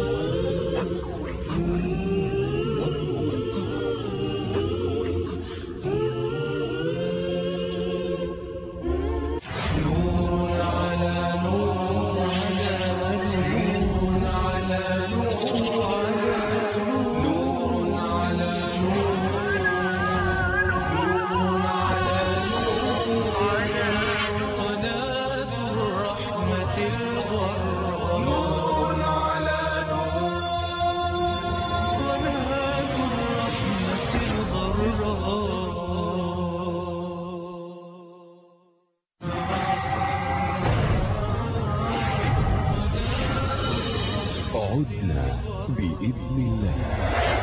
عدنا بإذن الله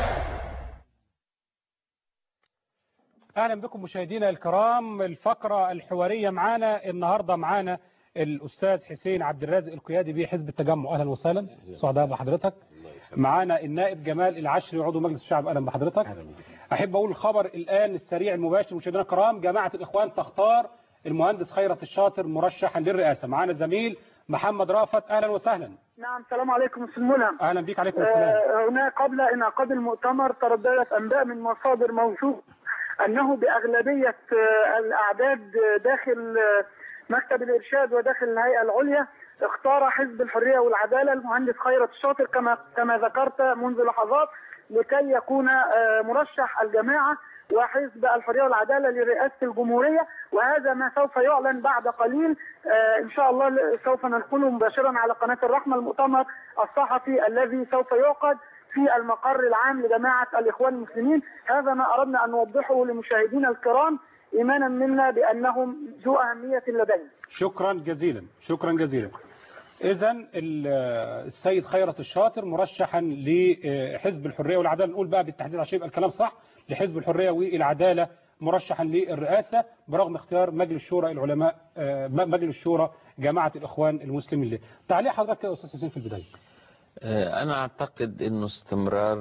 اهلا بكم مشاهدينا الكرام الفقره الحواريه معانا النهارده معانا الاستاذ حسين عبد الرازق القيادي بحزب التجمع اهلا وسهلا سعداء بحضرتك معانا النائب جمال العشري عضو مجلس الشعب اهلا بحضرتك احب اقول الخبر الان السريع المباشر مشاهدينا الكرام جماعه الاخوان تختار المهندس خيرت الشاطر مرشحا للرئاسه معانا زميل محمد رافت اهلا وسهلا نعم السلام عليكم استاذ ملهم اهلا بيك عليكم السلام آه، هنا قبل انعقاد المؤتمر ترددت انباء من مصادر موثوقه انه باغلبيه آه، الاعداد آه، داخل آه، مكتب الارشاد وداخل الهيئه العليا اختار حزب الحريه والعداله المهندس خيرت الشاطر كما كما ذكرت منذ لحظات لكي يكون آه، مرشح الجماعه وحزب الحريه والعداله لرئاسه الجمهوريه وهذا ما سوف يعلن بعد قليل آه، ان شاء الله سوف ننقله مباشرا على قناه الرحمه المؤتمر الصحفي الذي سوف يعقد في المقر العام لجماعه الاخوان المسلمين هذا ما اردنا ان نوضحه لمشاهدينا الكرام ايمانا منا بانهم ذو اهميه لدينا شكرا جزيلا شكرا جزيلا اذا السيد خيرت الشاطر مرشحا لحزب الحريه والعداله نقول بقى بالتحديد عشان يبقى الكلام صح لحزب الحريه والعداله مرشحا للرئاسه برغم اختيار مجلس شورى العلماء آه، مجلس شورى جماعه الاخوان المسلمين له تعليق حضرتك يا استاذ حسين في البدايه أنا أعتقد أنه استمرار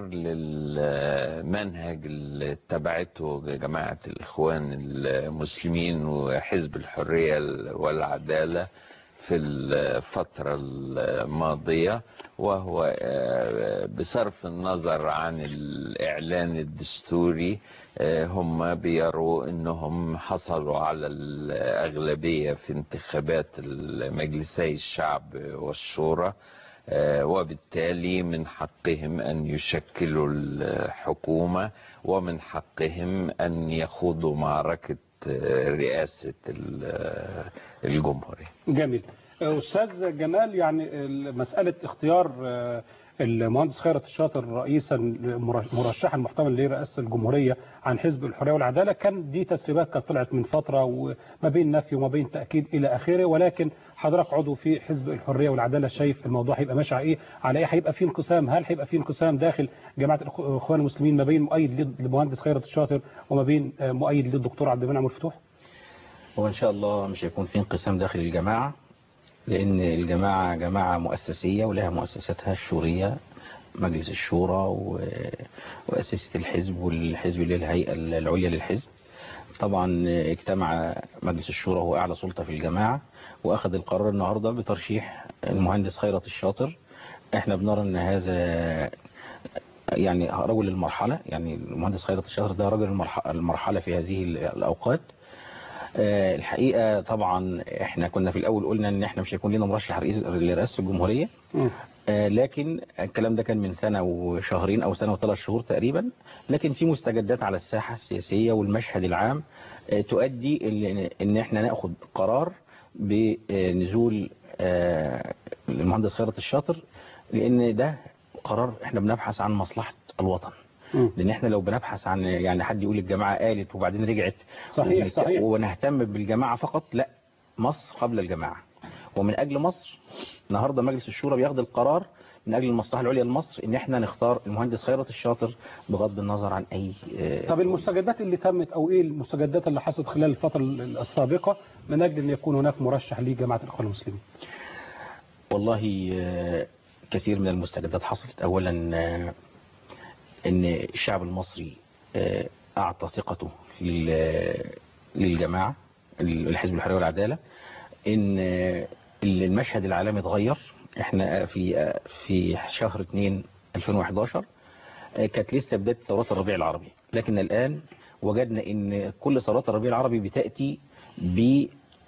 للمنهج اللي اتبعته جماعة الإخوان المسلمين وحزب الحرية والعدالة في الفترة الماضية وهو بصرف النظر عن الإعلان الدستوري هم بيروا أنهم حصلوا على الأغلبية في انتخابات مجلسي الشعب والشورى وبالتالي من حقهم أن يشكلوا الحكومة ومن حقهم أن يخوضوا معركة رئاسة الجمهورية جميل أستاذ جمال يعني مسألة اختيار المهندس خيرت الشاطر رئيسا مرشحا محتملا لرئاسه الجمهوريه عن حزب الحريه والعداله كان دي تسريبات كانت طلعت من فتره وما بين نفي وما بين تاكيد الى اخره ولكن حضرتك عضو في حزب الحريه والعداله شايف الموضوع هيبقى ماشي على ايه على ايه هيبقى في انقسام هل هيبقى في انقسام داخل جماعه الاخوان المسلمين ما بين مؤيد للمهندس خيرت الشاطر وما بين مؤيد للدكتور عبد المنعم الفتوح هو ان شاء الله مش هيكون في انقسام داخل الجماعه لأن الجماعة جماعة مؤسسية ولها مؤسساتها الشورية مجلس الشورى وأساسة الحزب والحزب اللي الهيئة العليا للحزب طبعا اجتمع مجلس الشورى هو أعلى سلطة في الجماعة وأخذ القرار النهاردة بترشيح المهندس خيرت الشاطر احنا بنرى ان هذا يعني رجل المرحلة يعني المهندس خيرت الشاطر ده رجل المرحلة في هذه الأوقات الحقيقة طبعا احنا كنا في الاول قلنا ان احنا مش هيكون لنا مرشح رئيس لرئاسة الجمهورية لكن الكلام ده كان من سنة وشهرين او سنة وثلاث شهور تقريبا لكن في مستجدات على الساحة السياسية والمشهد العام تؤدي ان احنا ناخد قرار بنزول المهندس خيرت الشاطر لان ده قرار احنا بنبحث عن مصلحة الوطن لان احنا لو بنبحث عن يعني حد يقول الجماعه قالت وبعدين رجعت صحيح، ونت- صحيح. ونهتم بالجماعه فقط لا مصر قبل الجماعه ومن اجل مصر النهارده مجلس الشورى بياخد القرار من اجل المصلحه العليا لمصر ان احنا نختار المهندس خيرت الشاطر بغض النظر عن اي آه، طب المستجدات اللي تمت او ايه المستجدات اللي حصلت خلال الفتره السابقه من اجل ان يكون هناك مرشح لجماعه الاخوان المسلمين والله آه، كثير من المستجدات حصلت اولا آه، ان الشعب المصري آه، اعطى ثقته لل- للجماعه الحزب الحريه والعداله ان آه، المشهد العالمي اتغير احنا في آه، في شهر 2 2011 آه، كانت لسه بدايه ثورات الربيع العربي لكن الان وجدنا ان كل ثورات الربيع العربي بتاتي ب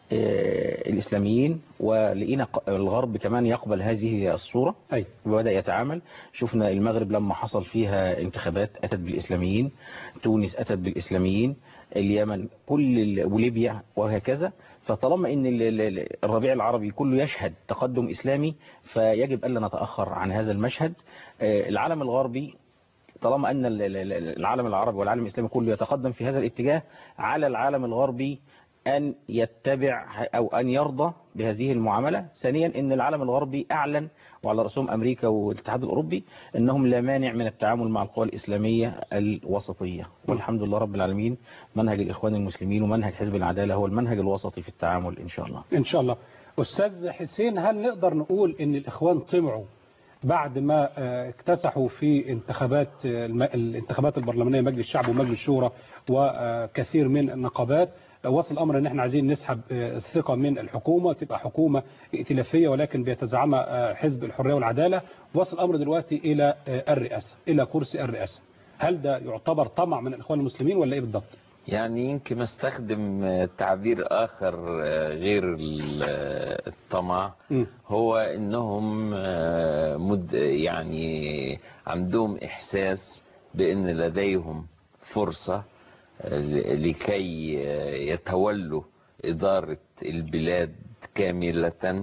آه، الإسلاميين ولقينا ق- الغرب كمان يقبل هذه الصورة أي. وبدأ يتعامل شفنا المغرب لما حصل فيها انتخابات أتت بالإسلاميين تونس أتت بالإسلاميين اليمن كل ال- وليبيا وهكذا فطالما ان ال- ال- ال- الربيع العربي كله يشهد تقدم إسلامي فيجب ألا نتأخر عن هذا المشهد آه، العالم الغربي طالما أن ال- ال- ال- العالم العربي والعالم الإسلامي كله يتقدم في هذا الاتجاه على العالم الغربي أن يتبع أو أن يرضى بهذه المعاملة ثانيا أن العالم الغربي أعلن وعلى رأسهم أمريكا والاتحاد الأوروبي أنهم لا مانع من التعامل مع القوى الإسلامية الوسطية والحمد لله رب العالمين منهج الإخوان المسلمين ومنهج حزب العدالة هو المنهج الوسطي في التعامل إن شاء الله ان شاء الله استاذ حسين هل نقدر نقول ان الاخوان طمعوا بعد ما آه، اكتسحوا في انتخابات آه، الم- الانتخابات البرلمانيه مجلس الشعب ومجلس الشورى وكثير من النقابات آه، وصل الامر ان احنا عايزين نسحب آه، الثقه من الحكومه تبقى حكومه ائتلافيه ولكن بيتزعمها آه، حزب الحريه والعداله وصل الامر دلوقتي الى آه، الرئاسه الى كرسي الرئاسه هل ده يعتبر طمع من الاخوان المسلمين ولا ايه بالضبط؟ يعني يمكن استخدم آه، تعبير آخر آه، غير ال- آه، الطمع هو انهم آه، مد يعني عندهم احساس بان لديهم فرصة آه، ل- لكي آه، يتولوا إدارة البلاد كاملة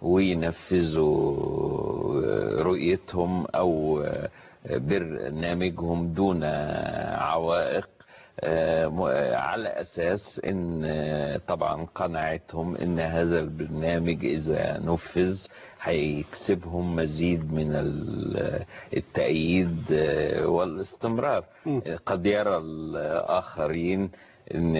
وينفذوا آه، رؤيتهم أو آه، برنامجهم دون عوائق آه، م- آه، على أساس أن آه، طبعا قناعتهم أن هذا البرنامج إذا نفذ هيكسبهم مزيد من ال- التأييد آه، والاستمرار قد يرى الآخرين ان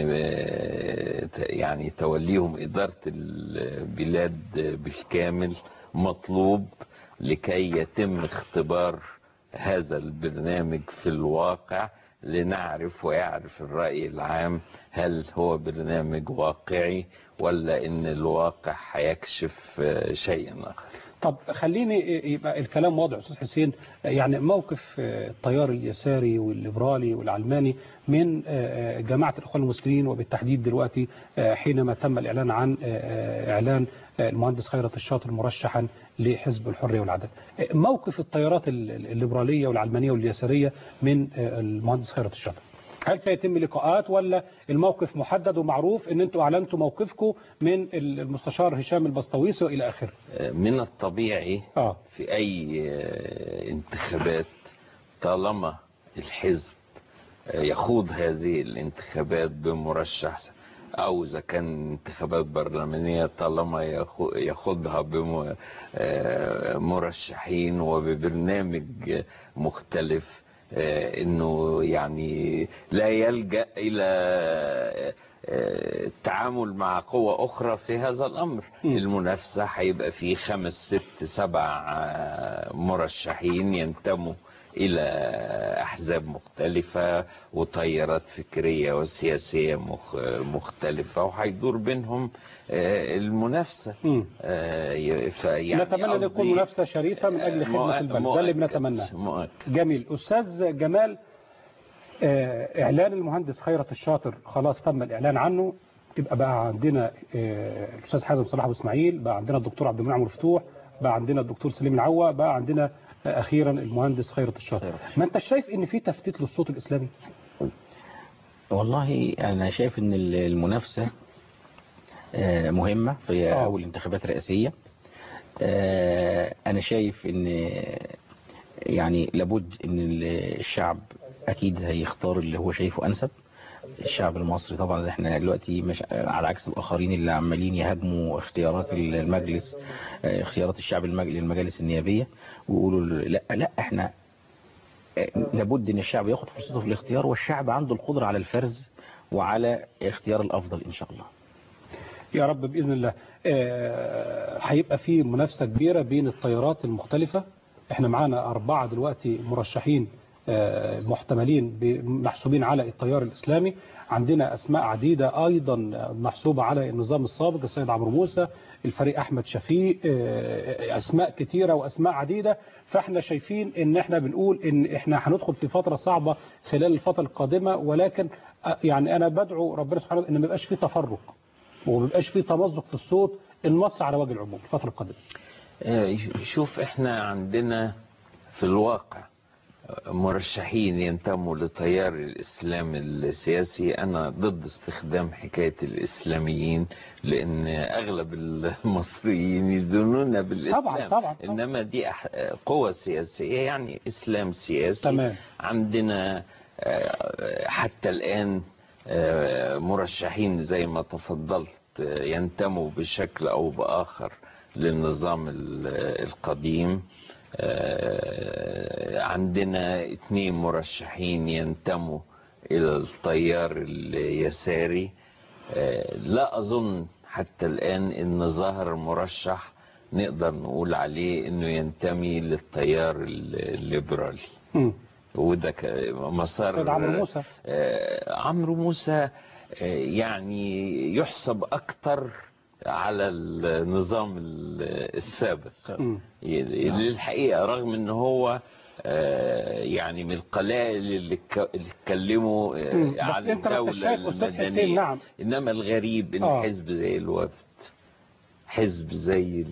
آه، ت- يعني توليهم إدارة البلاد بالكامل مطلوب لكي يتم اختبار هذا البرنامج في الواقع لنعرف ويعرف الرأي العام هل هو برنامج واقعي ولا ان الواقع هيكشف آه، شيئا آخر طب خليني يبقى الكلام واضح استاذ حسين يعني موقف التيار اليساري والليبرالي والعلماني من جماعه الاخوان المسلمين وبالتحديد دلوقتي حينما تم الاعلان عن اعلان المهندس خيرت الشاطر مرشحا لحزب الحريه والعداله. موقف التيارات الليبراليه والعلمانيه واليساريه من المهندس خيرت الشاطر. هل سيتم لقاءات ولا الموقف محدد ومعروف ان انتوا اعلنتوا موقفكم من المستشار هشام البسطويسي والى اخره؟ من الطبيعي آه. في أي آه، انتخابات طالما الحزب آه، يخوض هذه الانتخابات بمرشح أو إذا كان انتخابات برلمانية طالما يخو- يخوضها بمرشحين وببرنامج مختلف آه، انه يعني لا يلجأ الى آه، آه، التعامل مع قوة اخرى في هذا الامر المنافسة هيبقى فيه خمس ست سبع آه، مرشحين ينتموا الى احزاب مختلفة وتيارات فكرية وسياسية مخ- مختلفة وهيدور بينهم آه، المنافسة آه، ي- فيعني نتمنى ان يكون قصدي- منافسه شريفه من اجل خدمه مؤ- البلد ده اللي بنتمناه مؤكد جميل استاذ جمال آه، اعلان المهندس خيرت الشاطر خلاص تم الاعلان عنه يبقى بقى عندنا آه، الاستاذ حازم صلاح ابو اسماعيل بقى عندنا الدكتور عبد المنعم مفتوح بقى عندنا الدكتور سليم العوا بقى عندنا آه، اخيرا المهندس خيرت الشاطر ما انت شايف ان في تفتيت للصوت الاسلامي والله أنا شايف أن المنافسة آه، مهمة في آه. أول انتخابات رئاسية آه، أنا شايف أن يعني لابد أن الشعب اكيد هيختار اللي هو شايفه انسب الشعب المصري طبعا احنا دلوقتي مش على عكس الاخرين اللي عمالين يهاجموا اختيارات المجلس اه، اختيارات الشعب المج- للمجالس النيابيه ويقولوا لا لا احنا اه، لابد ان الشعب ياخد فرصته في الاختيار والشعب عنده القدره على الفرز وعلى اختيار الافضل ان شاء الله يا رب بإذن الله آه، هيبقى في منافسة كبيرة بين التيارات المختلفة احنا معانا أربعة دلوقتي مرشحين آه، محتملين ب- محسوبين على التيار الإسلامي عندنا أسماء عديدة أيضا محسوبة على النظام السابق السيد عمرو موسى الفريق أحمد شفيق آه، أسماء كتيرة وأسماء عديدة فاحنا شايفين ان احنا بنقول ان احنا هندخل في فترة صعبة خلال الفترة القادمة ولكن آه، يعني أنا بدعو ربنا سبحانه وتعالى ان ما يبقاش في تفرق وما بيبقاش في تمزق في الصوت النص على وجه العموم الفترة القادمة آه، شوف احنا عندنا في الواقع مرشحين ينتموا لتيار الإسلام السياسي أنا ضد استخدام حكاية الإسلاميين لأن أغلب المصريين يدينون بالإسلام طبعا طبعا إنما دي أح- قوة سياسية يعني إسلام سياسي تمام. عندنا آه، حتى الآن آه، مرشحين زي ما تفضلت آه، ينتموا بشكل أو بآخر للنظام ال- القديم آه، عندنا اثنين مرشحين ينتموا إلى التيار اليساري آه، لا أظن حتى الآن إن ظهر مرشح نقدر نقول عليه إنه ينتمي للتيار الليبرالي مم. وده ك- مسار سيد عمرو موسى آه، عمرو موسى آه، يعني يحسب أكتر على النظام ال- السابق للحقيقة رغم ان هو آه، يعني من القلائل اللي ك- اللي اتكلموا آه، مم. بس على انت ما انتش الدولة شايف استاذ حسين المدنية نعم انما الغريب ان آه. حزب زي الوفد حزب زي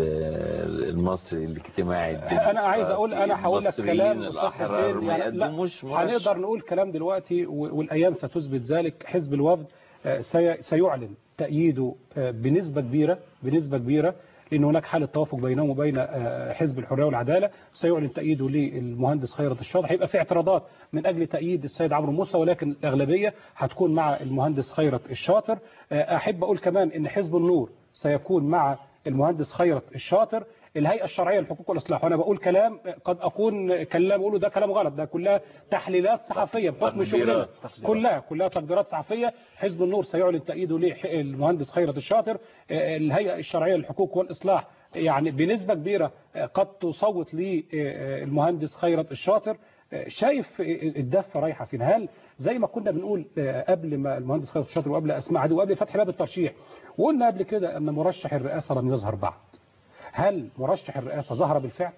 ال- المصري الاجتماعي الديمقراطي انا عايز اقول انا هقول لك المصريين كلام استاذ الأحرار حسين ما يعني لا يقدموش مرشح هنقدر نقول كلام دلوقتي و- والايام ستثبت ذلك حزب الوفد آه، سي- سيعلن تأييده آه، بنسبة كبيرة بنسبة كبيرة لأن هناك حالة توافق بينهم وبين آه، حزب الحرية والعدالة سيعلن تأييده للمهندس خيرت الشاطر هيبقى في اعتراضات من أجل تأييد السيد عمرو موسى ولكن الأغلبية هتكون مع المهندس خيرت الشاطر آه، أحب أقول كمان أن حزب النور سيكون مع المهندس خيرت الشاطر الهيئة الشرعية للحقوق والإصلاح وأنا بقول كلام قد أكون كلام بقوله ده كلام غلط ده كلها تحليلات صحفية بحكم شغلنا تقديرات. كلها كلها تقديرات صحفية حزب النور سيعلن تأييده للمهندس خيرت الشاطر آه، الهيئة الشرعية للحقوق والإصلاح يعني بنسبة كبيرة آه، قد تصوت للمهندس خيرت الشاطر آه، شايف الدفة رايحة فين هل زي ما كنا بنقول آه، قبل ما المهندس خيرت الشاطر وقبل أسماء عدو وقبل فتح باب الترشيح وقلنا قبل كده أن مرشح الرئاسة لم يظهر بعد هل مرشح الرئاسة ظهر بالفعل؟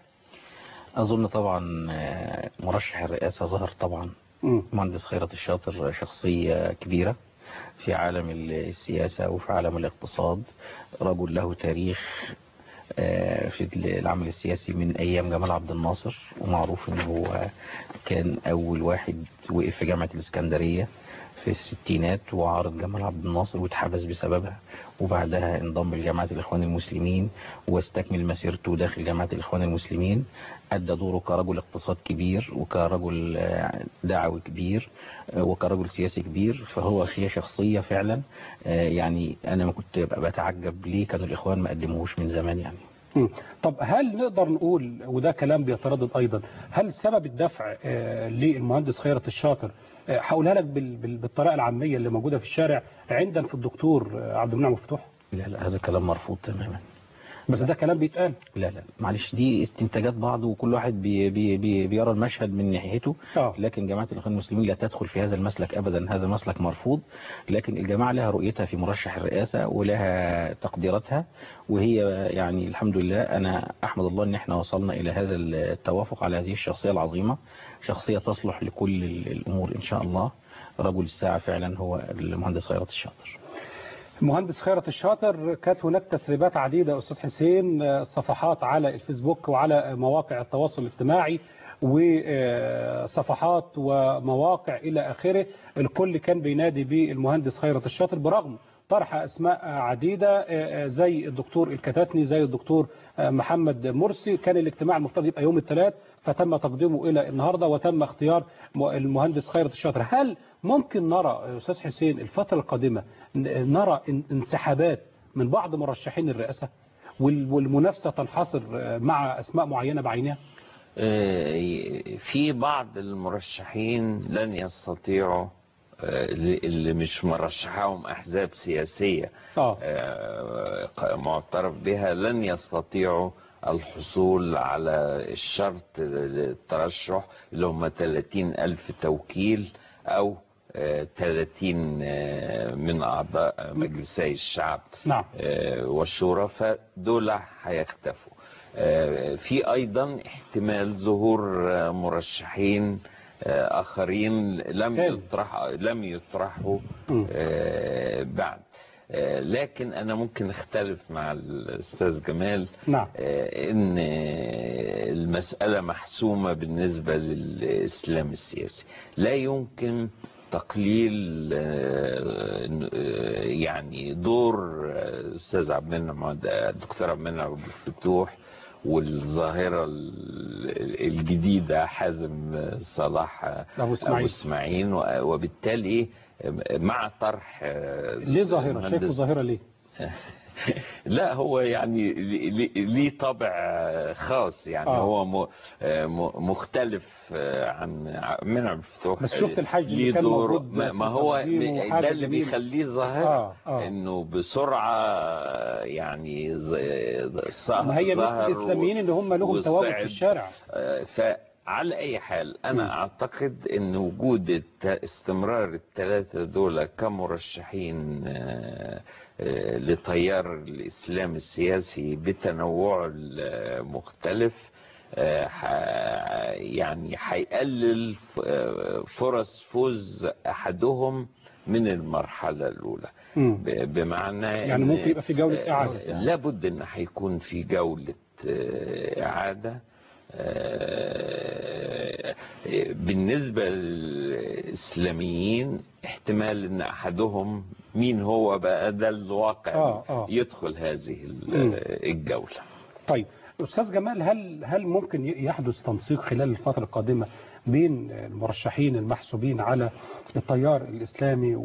أظن طبعا آه، مرشح الرئاسة ظهر طبعا مهندس خيرت الشاطر شخصية كبيرة في عالم السياسة وفي عالم الاقتصاد رجل له تاريخ آه، في العمل السياسي من أيام جمال عبد الناصر ومعروف أنه هو كان أول واحد وقف في جامعة الإسكندرية في الستينات وعارض جمال عبد الناصر واتحبس بسببها وبعدها انضم لجماعة الإخوان المسلمين واستكمل مسيرته داخل جماعة الإخوان المسلمين أدى دوره كرجل اقتصاد كبير وكرجل آه، دعوي كبير آه، وكرجل سياسي كبير فهو هي شخصية فعلا آه، يعني أنا ما كنت ببقى بتعجب ليه كانوا الإخوان ما قدموهوش من زمان يعني مم. طب هل نقدر نقول وده كلام بيتردد ايضا هل سبب الدفع آه، للمهندس خيرت الشاطر آه، هقولها لك بال- بال- بالطريقه العاميه اللي موجوده في الشارع عندك في الدكتور آه، عبد المنعم مفتوح لا لا هذا كلام مرفوض تماما بس ده كلام بيتقال لا لا معلش دي استنتاجات بعض وكل واحد بي بي بي بيرى المشهد من ناحيته آه. لكن جماعة الإخوان المسلمين لا تدخل في هذا المسلك أبدا هذا مسلك مرفوض لكن الجماعة لها رؤيتها في مرشح الرئاسة ولها تقديراتها وهي يعني الحمد لله أنا أحمد الله أن احنا وصلنا إلى هذا التوافق على هذه الشخصية العظيمة شخصية تصلح لكل ال- الأمور إن شاء الله رجل الساعة فعلا هو المهندس خيرت الشاطر المهندس خيرت الشاطر كانت هناك تسريبات عديدة يا أستاذ حسين آه، صفحات على الفيسبوك وعلى مواقع التواصل الاجتماعي وصفحات ومواقع إلى آخره الكل كان بينادي بالمهندس خيرت الشاطر برغم طرح اسماء عديده آه، آه، زي الدكتور الكتاتني زي الدكتور آه، محمد مرسي كان الاجتماع المفترض يبقى يوم الثلاث فتم تقديمه الى النهارده وتم اختيار م- المهندس خيرت الشاطر هل ممكن نرى يا استاذ حسين الفتره القادمه ن- نرى ان- انسحابات من بعض مرشحين الرئاسه وال- والمنافسه تنحصر آه، مع اسماء معينه بعينها آه، في بعض المرشحين لن يستطيعوا آه، اللي اللي مش مرشحهم أحزاب سياسية آه. آه، ق- معترف بها لن يستطيعوا الحصول على الشرط للترشح اللي هم 30 ألف توكيل أو آه، 30 آه، من أعضاء مجلسي الشعب نعم آه، والشورى فدول هيختفوا آه، في ايضا احتمال ظهور آه، مرشحين آه، اخرين لم يطرح لم يطرحوا آه، بعد آه، لكن انا ممكن اختلف مع الاستاذ جمال نعم آه، ان آه، المساله محسومه بالنسبه للاسلام السياسي لا يمكن تقليل آه، آه، يعني دور آه، استاذ عبد المنعم عبد- الدكتور عبد المنعم عبد الفتوح والظاهره ال- الجديده حازم صلاح أبو إسماعيل. ابو اسماعيل و- وبالتالي مع طرح آه، ليه ظاهره المهندس- شايف الظاهره ليه لا هو يعني ليه- ليه طابع خاص يعني آه. آه. هو م- م- مختلف عن من عبد الفتوح بس شفت الحشد اللي ليه كان دور- موجود ما في ما هو تنظيمه وحاجة ده اللي جميلة. بيخليه ظاهرة آه، آه. انه بسرعة يعني ز- ما هي نفس ظهر الاسلاميين اللي هم لهم تواجد في وصعد. الشارع آه، فعلى اي حال انا اعتقد ان وجود الت- استمرار الثلاثه دول كمرشحين آه، آه، لتيار الاسلام السياسي بتنوعه المختلف آه، ح- يعني هيقلل ف- آه، فرص فوز احدهم من المرحله الاولى مم. ب- بمعنى يعني إن- ممكن يبقى في جولة آه، إعادة. لابد ان هيكون في جولة آه، اعادة آه، بالنسبة للإسلاميين احتمال ان احدهم مين هو بقى ده الواقع آه، آه. يدخل هذه ال- مم. الجولة طيب استاذ جمال هل هل ممكن ي- يحدث تنسيق خلال الفتره القادمه بين المرشحين المحسوبين على التيار الاسلامي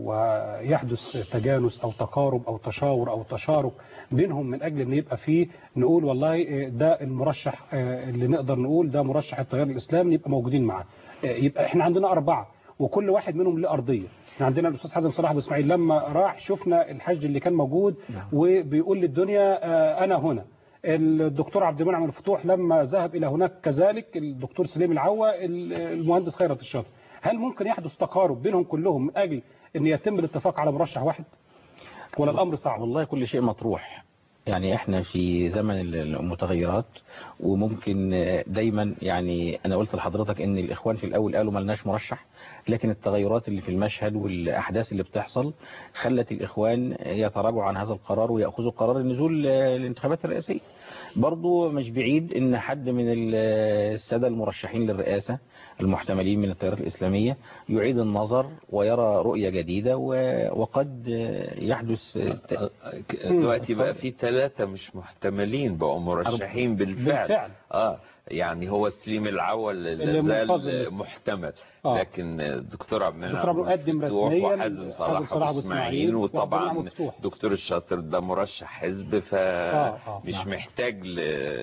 ويحدث تجانس او تقارب او تشاور او تشارك بينهم من اجل ان يبقى فيه نقول والله ده المرشح آه، اللي نقدر نقول ده مرشح التيار الاسلامي يبقى موجودين معاه آه، يبقى احنا عندنا اربعه وكل واحد منهم له ارضيه احنا عندنا الاستاذ حازم صلاح ابو اسماعيل لما راح شفنا الحشد اللي كان موجود وبيقول للدنيا آه، انا هنا الدكتور عبد المنعم الفتوح لما ذهب الى هناك كذلك الدكتور سليم العوا المهندس خيرت الشاطر هل ممكن يحدث تقارب بينهم كلهم من اجل ان يتم الاتفاق على مرشح واحد ولا الامر صعب والله كل شيء مطروح يعني احنا في زمن المتغيرات وممكن دايما يعني انا قلت لحضرتك ان الاخوان في الاول قالوا ملناش مرشح لكن التغيرات اللي في المشهد والاحداث اللي بتحصل خلت الاخوان يتراجعوا عن هذا القرار وياخذوا قرار النزول للانتخابات الرئاسيه برضو مش بعيد ان حد من الساده المرشحين للرئاسه المحتملين من التيارات الاسلاميه يعيد النظر ويرى رؤيه جديده و- وقد يحدث دلوقتي بقى في ثلاثة مش محتملين بقوا مرشحين بالفعل, بالفعل. اه يعني هو سليم العول اللي لا منتظر زال لسه. محتمل آه. لكن الدكتور عبد المنعم الدكتور عبد المقدم مفتوح رسمياً وحازم حازم صلاح صلاح ابو أبو إسماعيل اسماعيل وعبد المنعم وطبعا مفتوح. دكتور الشاطر ده مرشح حزب آه، فمش نعم. محتاج ل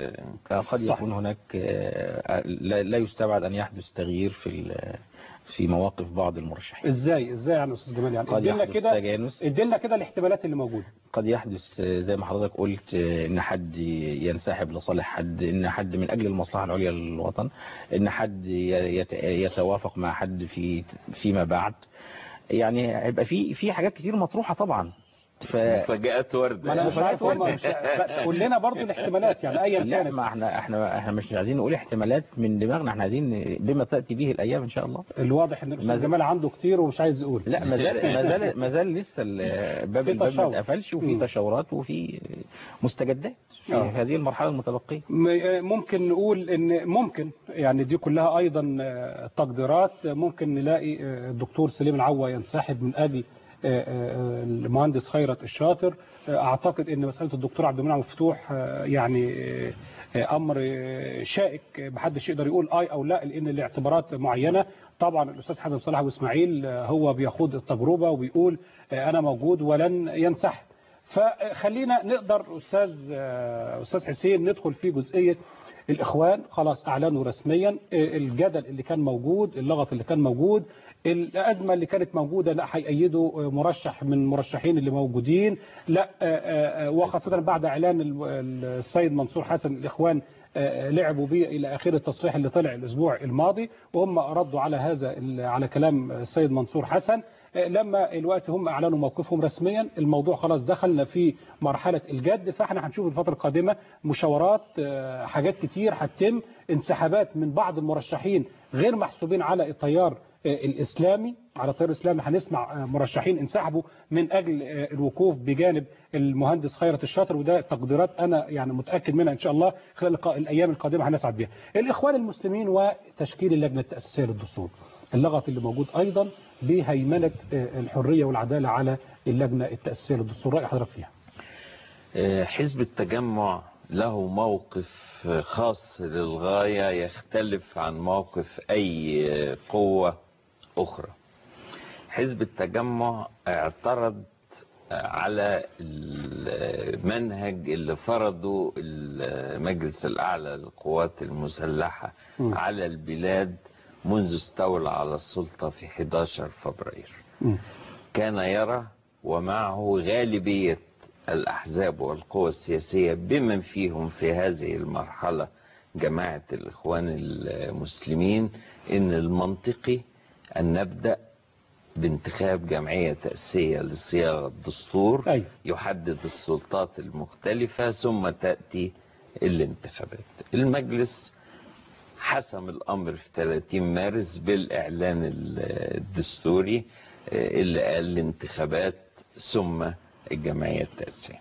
قد يكون هناك آه، لا لا يستبعد ان يحدث تغيير في ال- في مواقف بعض المرشحين ازاي ازاي يعني يا استاذ جمال يعني قد ادينا يحدث كده تجانس ادينا كده الاحتمالات اللي موجوده قد يحدث آه، زي ما حضرتك قلت آه، ان حد ينسحب لصالح حد ان حد من اجل المصلحه العليا للوطن ان حد ي- يت- يتوافق مع حد في فيما بعد يعني هيبقى في في حاجات كتير مطروحه طبعا ف مفاجآت وردة ما انا مش عارف هم مش قول لنا برضو الاحتمالات يعني ايا لا كانت ما احنا احنا احنا مش عايزين نقول احتمالات من دماغنا احنا عايزين بما تاتي به الايام ان شاء الله الواضح ان ما الاستاذ زال- جمال عنده كتير ومش عايز يقول لا ما زال ما زال ما زال لسه ال- باب في الباب ما تشاور. اتقفلش وفي مم. تشاورات وفي مستجدات في آه. هذه المرحله المتبقيه م- ممكن نقول ان ممكن يعني دي كلها ايضا آه، تقديرات ممكن نلاقي آه، الدكتور سليم العوا ينسحب من اجل آه، آه، المهندس خيرت الشاطر آه، اعتقد ان مساله الدكتور عبد المنعم مفتوح آه، يعني آه، آه، امر آه، شائك آه، محدش يقدر يقول اي او لا لان الاعتبارات معينه طبعا الاستاذ حسن صلاح واسماعيل آه، هو بيخوض التجربه وبيقول آه، انا موجود ولن ينسحب فخلينا نقدر استاذ آه، استاذ حسين ندخل في جزئيه الاخوان خلاص اعلنوا رسميا آه، الجدل اللي كان موجود اللغط اللي كان موجود الازمه اللي كانت موجوده لا هيأيدوا آه، مرشح من المرشحين اللي موجودين لا آه، آه، وخاصه بعد اعلان ال- ال- السيد منصور حسن الاخوان آه، لعبوا بيه الى اخر التصريح اللي طلع الاسبوع الماضي وهم ردوا على هذا ال- على كلام السيد منصور حسن آه، لما الوقت هم اعلنوا موقفهم رسميا الموضوع خلاص دخلنا في مرحله الجد فاحنا هنشوف الفتره القادمه مشاورات آه، حاجات كتير هتتم انسحابات من بعض المرشحين غير محسوبين على التيار آه، الاسلامي على التيار الاسلامي هنسمع آه، مرشحين انسحبوا من اجل آه، الوقوف بجانب المهندس خيرت الشاطر وده تقديرات انا يعني متاكد منها ان شاء الله خلال الق- الايام القادمه هنسعد بها. الاخوان المسلمين وتشكيل اللجنه التاسيسيه للدستور. اللغط اللي موجود ايضا بهيمنه آه، الحريه والعداله على اللجنه التاسيسيه للدستور، راي حضرتك فيها؟ آه، حزب التجمع له موقف آه، خاص للغاية يختلف عن موقف أي آه، قوة أخرى حزب التجمع اعترض آه، على المنهج اللي فرضه المجلس الأعلى للقوات المسلحة م. على البلاد منذ استولى على السلطة في 11 فبراير كان يرى ومعه غالبية الأحزاب والقوى السياسية بمن فيهم في هذه المرحلة جماعة الإخوان المسلمين إن المنطقي أن نبدأ بانتخاب جمعية تأسيسية لصياغة دستور أيوة. يحدد السلطات المختلفة ثم تأتي الانتخابات المجلس حسم الأمر في 30 مارس بالإعلان الدستوري آه، اللي قال الانتخابات ثم الجمعية التأسيسية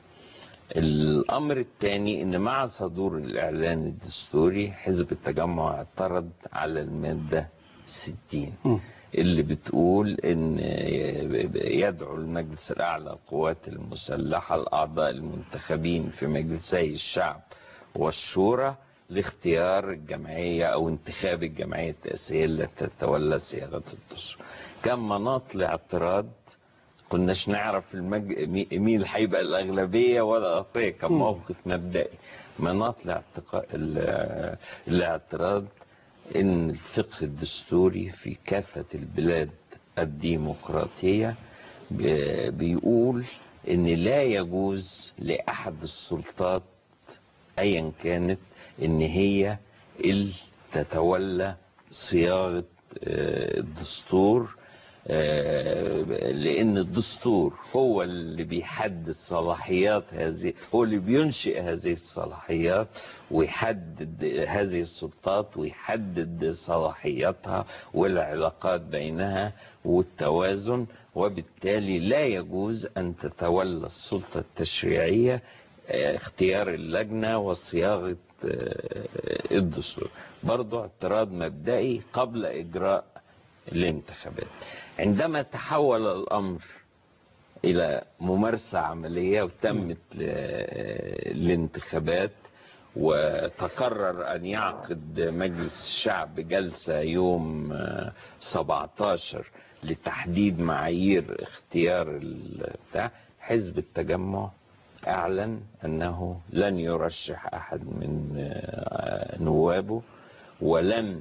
الأمر الثاني إن مع صدور الإعلان الدستوري حزب التجمع اعترض على المادة 60 اللي بتقول ان يدعو المجلس الاعلى للقوات المسلحه الاعضاء المنتخبين في مجلسي الشعب والشورى لاختيار الجمعيه او انتخاب الجمعيه التاسيسيه التي تتولى صياغه الدستور. كان مناط لاعتراض كناش نعرف المج... مي- مين اللي هيبقى الاغلبيه ولا الاغلبيه كان مم. موقف مبدئي مناط لاعتقا... ال- الاعتراض ان الفقه الدستوري في كافه البلاد الديمقراطيه بي- بيقول ان لا يجوز لاحد السلطات ايا كانت ان هي اللي تتولى صياغه آه، الدستور آه، لان الدستور هو اللي بيحدد صلاحيات هذه هو اللي بينشئ هذه الصلاحيات ويحدد هذه السلطات ويحدد صلاحياتها والعلاقات بينها والتوازن وبالتالي لا يجوز ان تتولى السلطه التشريعيه آه، اختيار اللجنه وصياغه آه، الدستور برضو اعتراض مبدئي قبل اجراء الانتخابات عندما تحول الامر الى ممارسه عمليه وتمت ل- الانتخابات وتقرر ان يعقد مجلس الشعب جلسه يوم آه، 17 لتحديد معايير اختيار ال- بتاع حزب التجمع اعلن انه لن يرشح احد من آه، نوابه ولن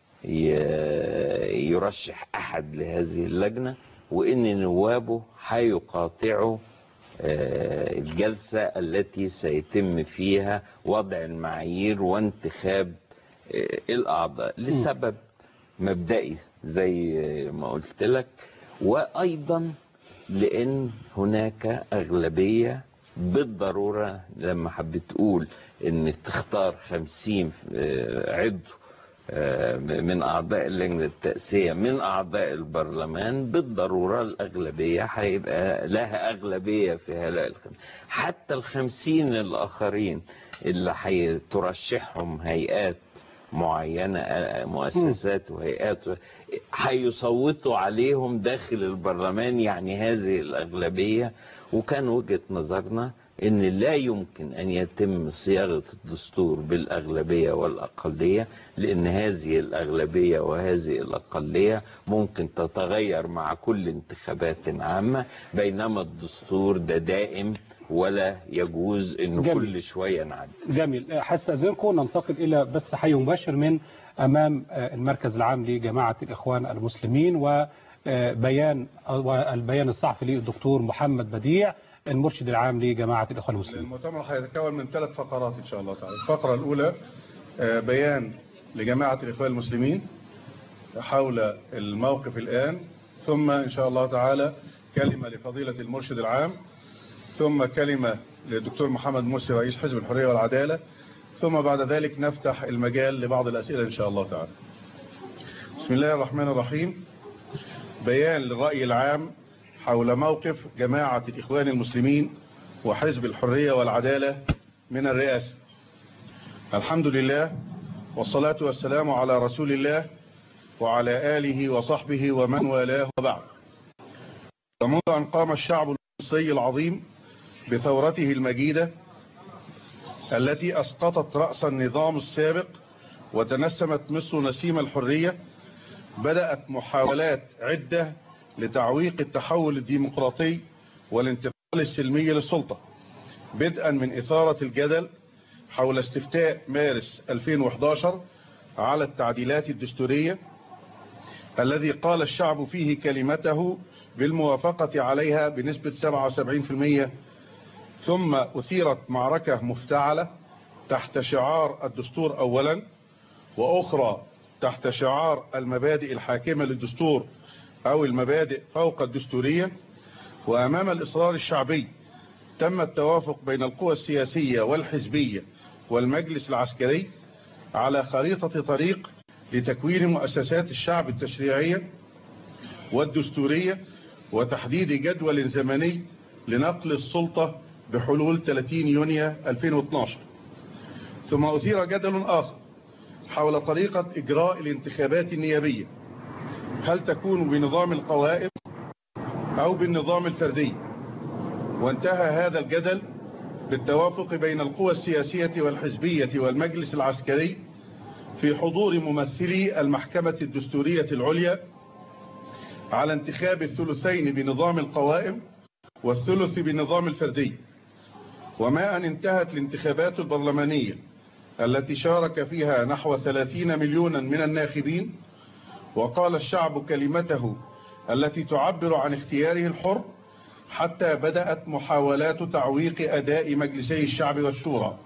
ي- يرشح احد لهذه اللجنه وان نوابه هيقاطعوا آه، الجلسه التي سيتم فيها وضع المعايير وانتخاب آه، الاعضاء لسبب مبدئي زي ما قلت لك وايضا لان هناك اغلبيه بالضروره لما حبيت تقول ان تختار خمسين آه، عضو آه، من أعضاء اللجنة التأسيسية من أعضاء البرلمان بالضرورة الأغلبية هيبقى لها أغلبية في هؤلاء الخمسين حتى الخمسين الآخرين اللي هترشحهم هيئات معينة آه، مؤسسات وهيئات هيصوتوا عليهم داخل البرلمان يعني هذه الأغلبية وكان وجهة نظرنا ان لا يمكن ان يتم صياغة الدستور بالاغلبية والاقلية لان هذه الاغلبية وهذه الاقلية ممكن تتغير مع كل انتخابات عامة بينما الدستور ده دائم ولا يجوز انه جميل. كل شوية نعدل جميل هستأذنكم ننتقل إلى بث حي مباشر من أمام آه، المركز العام لجماعة الإخوان المسلمين وبيان البيان الصحفي للدكتور محمد بديع المرشد العام لجماعة الإخوان المسلمين المؤتمر هيتكون من ثلاث فقرات إن شاء الله تعالى الفقرة الأولى آه، بيان لجماعة الإخوان المسلمين حول الموقف الآن ثم إن شاء الله تعالى كلمة لفضيلة المرشد العام ثم كلمة للدكتور محمد مرسي رئيس حزب الحرية والعدالة ثم بعد ذلك نفتح المجال لبعض الأسئلة إن شاء الله تعالى بسم الله الرحمن الرحيم بيان للرأي العام حول موقف جماعة الإخوان المسلمين وحزب الحرية والعدالة من الرئاسة الحمد لله والصلاة والسلام على رسول الله وعلى آله وصحبه ومن والاه وبعد ومنذ أن قام الشعب المصري العظيم بثورته المجيدة التي أسقطت رأس النظام السابق وتنسمت مصر نسيم الحرية بدأت محاولات عدة لتعويق التحول الديمقراطي والانتقال السلمي للسلطة بدءا من إثارة الجدل حول استفتاء مارس 2011 على التعديلات الدستورية الذي قال الشعب فيه كلمته بالموافقة عليها بنسبة 77% ثم أثيرت معركة مفتعلة تحت شعار الدستور أولا وأخرى تحت شعار المبادئ الحاكمة للدستور أو المبادئ فوق الدستورية وأمام الإصرار الشعبي تم التوافق بين القوى السياسية والحزبية والمجلس العسكري على خريطة طريق لتكوين مؤسسات الشعب التشريعية والدستورية وتحديد جدول زمني لنقل السلطة بحلول 30 يونيو 2012 ثم أثير جدل آخر حول طريقة إجراء الانتخابات النيابية هل تكون بنظام القوائم أو بالنظام الفردي وانتهى هذا الجدل بالتوافق بين القوى السياسية والحزبية والمجلس العسكري في حضور ممثلي المحكمة الدستورية العليا على انتخاب الثلثين بنظام القوائم والثلث بنظام الفردي وما أن انتهت الانتخابات البرلمانية التي شارك فيها نحو 30 مليونا من الناخبين وقال الشعب كلمته التي تعبر عن اختياره الحر حتى بدأت محاولات تعويق أداء مجلسي الشعب والشورى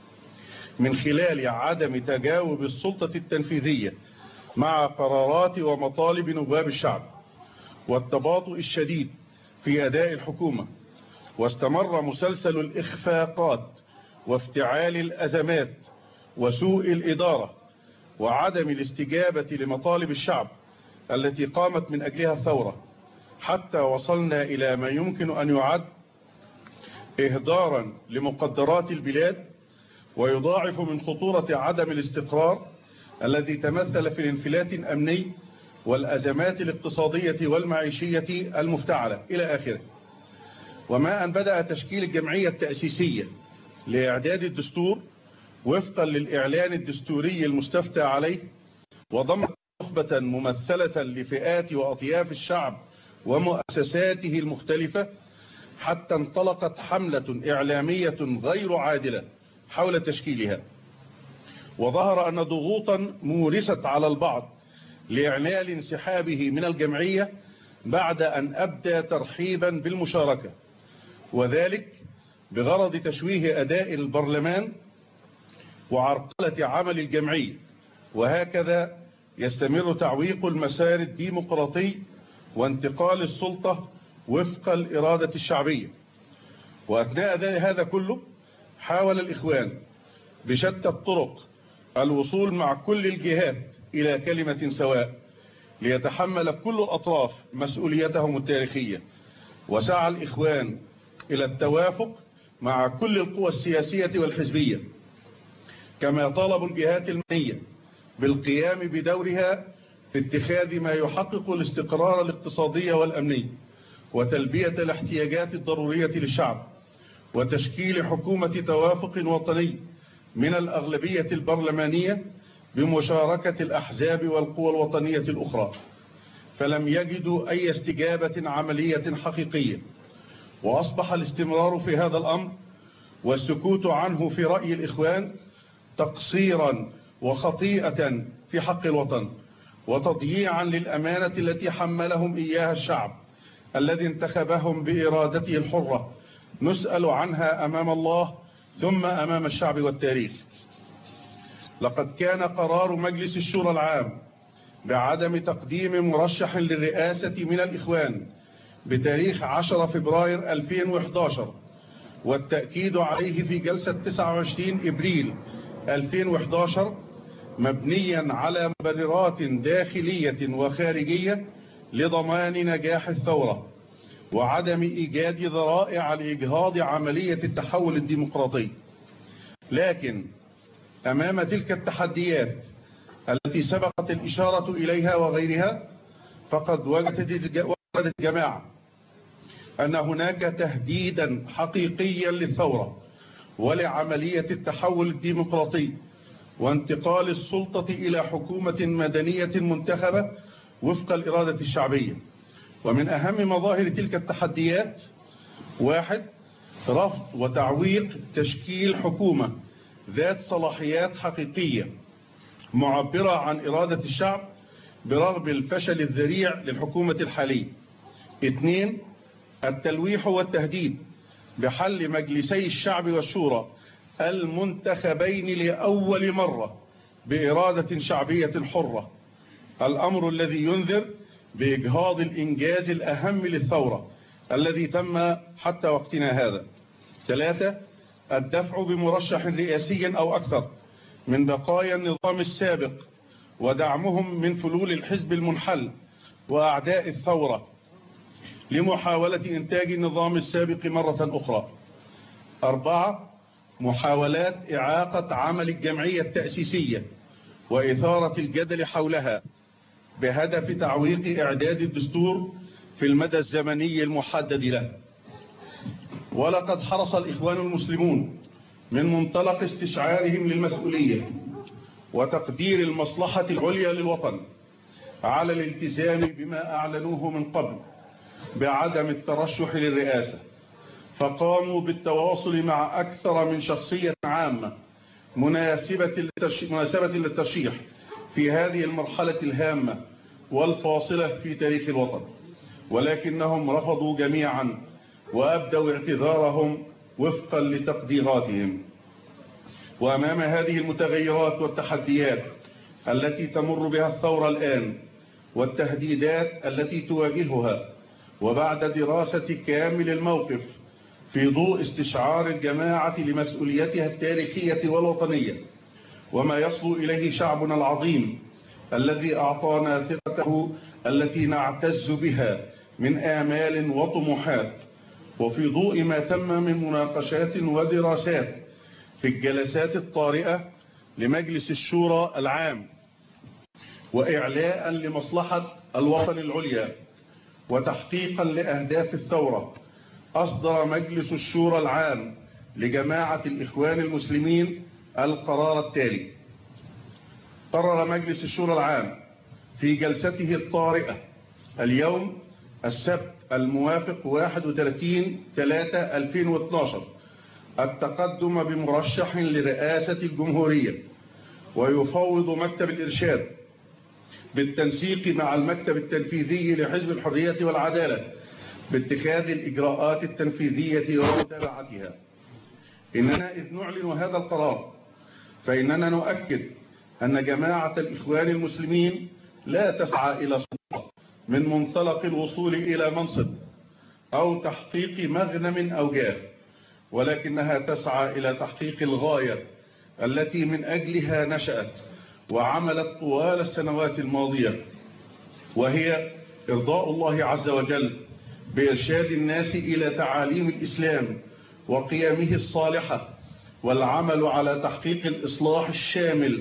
من خلال عدم تجاوب السلطة التنفيذية مع قرارات ومطالب نواب الشعب والتباطؤ الشديد في أداء الحكومة واستمر مسلسل الإخفاقات وافتعال الأزمات وسوء الإدارة وعدم الاستجابة لمطالب الشعب التي قامت من أجلها الثورة حتى وصلنا إلى ما يمكن أن يعد إهدارا لمقدرات البلاد ويضاعف من خطورة عدم الاستقرار الذي تمثل في الانفلات الأمني والأزمات الاقتصادية والمعيشية المفتعلة إلى آخره وما أن بدأ تشكيل الجمعية التأسيسية لإعداد الدستور وفقا للإعلان الدستوري المستفتى عليه وضم نخبة ممثلة لفئات وأطياف الشعب ومؤسساته المختلفة حتى انطلقت حملة إعلامية غير عادلة حول تشكيلها وظهر أن ضغوطا مورست على البعض لإعلان انسحابه من الجمعية بعد أن أبدى ترحيبا بالمشاركة وذلك بغرض تشويه أداء البرلمان وعرقلة عمل الجمعية وهكذا يستمر تعويق المسار الديمقراطي وانتقال السلطة وفق الإرادة الشعبية وأثناء هذا كله حاول الإخوان بشتى الطرق الوصول مع كل الجهات إلى كلمة سواء ليتحمل كل الأطراف مسؤوليتهم التاريخية وسعى الإخوان إلى التوافق مع كل القوى السياسية والحزبية كما طالبوا الجهات المنية بالقيام بدورها في اتخاذ ما يحقق الاستقرار الاقتصادي والأمني وتلبية الاحتياجات الضرورية للشعب وتشكيل حكومة توافق وطني من الأغلبية البرلمانية بمشاركة الأحزاب والقوى الوطنية الأخرى فلم يجدوا أي استجابة عملية حقيقية وأصبح الاستمرار في هذا الأمر والسكوت عنه في رأي الإخوان تقصيرا وخطيئة في حق الوطن وتضييعا للأمانة التي حملهم إياها الشعب الذي انتخبهم بإرادته الحرة نسأل عنها أمام الله ثم أمام الشعب والتاريخ لقد كان قرار مجلس الشورى العام بعدم تقديم مرشح للرئاسة من الإخوان بتاريخ 10 فبراير 2011 والتأكيد عليه في جلسة 29 إبريل 2011 مبنيا على مبررات داخلية وخارجية لضمان نجاح الثورة وعدم إيجاد ذرائع لإجهاض عملية التحول الديمقراطي لكن أمام تلك التحديات التي سبقت الإشارة إليها وغيرها فقد وجدت الجماعة أن هناك تهديدا حقيقيا للثورة ولعملية التحول الديمقراطي وانتقال السلطة إلى حكومة مدنية منتخبة وفق الإرادة الشعبية ومن أهم مظاهر تلك التحديات واحد رفض وتعويق تشكيل حكومة ذات صلاحيات حقيقية معبرة عن إرادة الشعب برغم الفشل الذريع للحكومة الحالية اثنين التلويح والتهديد بحل مجلسي الشعب والشورى المنتخبين لأول مرة بإرادة شعبية حرة الأمر الذي ينذر بإجهاض الإنجاز الأهم للثورة الذي تم حتى وقتنا هذا ثلاثة الدفع بمرشح رئاسي أو أكثر من بقايا النظام السابق ودعمهم من فلول الحزب المنحل وأعداء الثورة لمحاولة إنتاج النظام السابق مرة أخرى أربعة محاولات إعاقة عمل الجمعية التأسيسية وإثارة الجدل حولها بهدف تعويق إعداد الدستور في المدى الزمني المحدد له ولقد حرص الإخوان المسلمون من منطلق استشعارهم للمسؤولية وتقدير المصلحة العليا للوطن على الالتزام بما أعلنوه من قبل بعدم الترشح للرئاسة فقاموا بالتواصل مع أكثر من شخصية عامة مناسبة للترشيح, مناسبة للترشيح في هذه المرحلة الهامة والفاصلة في تاريخ الوطن ولكنهم رفضوا جميعا وأبدوا اعتذارهم وفقا لتقديراتهم وأمام هذه المتغيرات والتحديات التي تمر بها الثورة الآن والتهديدات التي تواجهها وبعد دراسة كامل الموقف في ضوء استشعار الجماعة لمسؤوليتها التاريخية والوطنية وما يصل إليه شعبنا العظيم الذي أعطانا ثقته التي نعتز بها من آمال وطموحات وفي ضوء ما تم من مناقشات ودراسات في الجلسات الطارئة لمجلس الشورى العام وإعلاء لمصلحة الوطن العليا وتحقيقا لأهداف الثورة أصدر مجلس الشورى العام لجماعة الإخوان المسلمين القرار التالي قرر مجلس الشورى العام في جلسته الطارئة اليوم السبت الموافق 31 3 2012 التقدم بمرشح لرئاسة الجمهورية ويفوض مكتب الإرشاد بالتنسيق مع المكتب التنفيذي لحزب الحرية والعدالة باتخاذ الإجراءات التنفيذية ومتابعتها إننا إذ نعلن هذا القرار فإننا نؤكد أن جماعة الإخوان المسلمين لا تسعى إلى سلطة من منطلق الوصول إلى منصب أو تحقيق مغنم أو جاه ولكنها تسعى إلى تحقيق الغاية التي من أجلها نشأت وعملت طوال السنوات الماضية وهي إرضاء الله عز وجل بإرشاد الناس إلى تعاليم الإسلام وقيمه الصالحة والعمل على تحقيق الإصلاح الشامل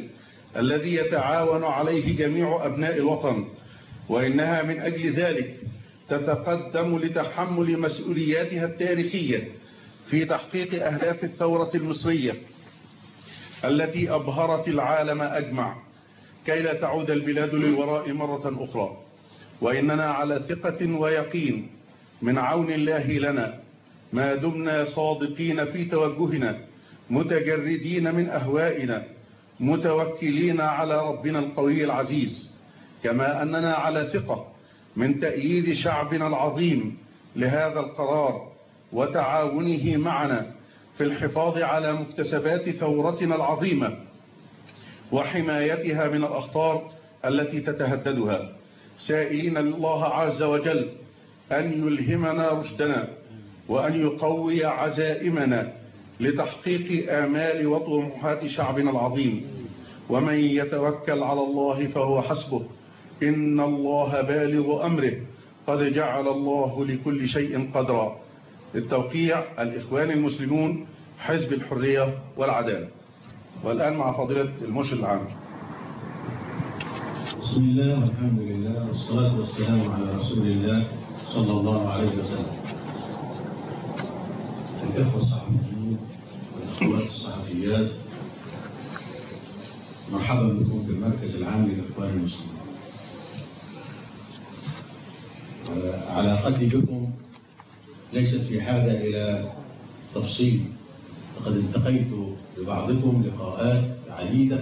الذي يتعاون عليه جميع أبناء الوطن وإنها من أجل ذلك تتقدم لتحمل مسؤولياتها التاريخية في تحقيق أهداف الثورة المصرية التي أبهرت العالم أجمع كي لا تعود البلاد للوراء مرة أخرى وإننا على ثقة ويقين من عون الله لنا ما دمنا صادقين في توجهنا متجردين من أهوائنا متوكلين على ربنا القوي العزيز كما أننا على ثقة من تأييد شعبنا العظيم لهذا القرار وتعاونه معنا في الحفاظ على مكتسبات ثورتنا العظيمة وحمايتها من الأخطار التي تتهددها سائلين الله عز وجل أن يلهمنا رشدنا وأن يقوي عزائمنا لتحقيق آمال وطموحات شعبنا العظيم ومن يتوكل على الله فهو حسبه إن الله بالغ أمره قد جعل الله لكل شيء قدرا التوقيع الإخوان المسلمون حزب الحرية والعدالة والآن مع فضيلة المرشد العام بسم الله والحمد لله والصلاة والسلام على رسول الله صلى الله عليه وسلم الإخوة الصحفيين والأخوات الصحفيات مرحبا بكم في المركز العام للإخوان المسلمين علاقتي بكم ليست في حاجة إلى تفصيل فقد التقيت ببعضكم لقاءات عديدة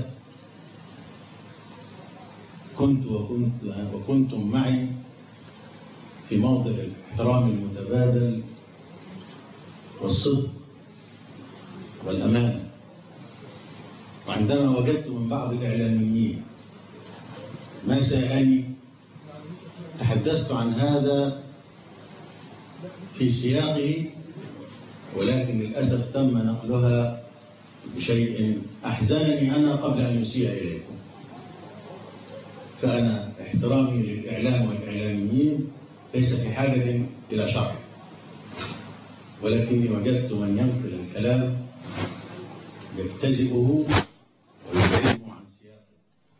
كنت وكنت وكنتم معي في موضع الاحترام المتبادل والصدق والأمان وعندما وجدت من بعض الإعلاميين ما سألني تحدثت عن هذا في سياقه ولكن للأسف تم نقلها بشيء أحزنني أنا قبل أن يسيء إليكم فأنا احترامي للإعلام والإعلاميين ليس في حاجة إلى شرح ولكني وجدت من ينقل الكلام يبتدئه ويبعده عن سياقه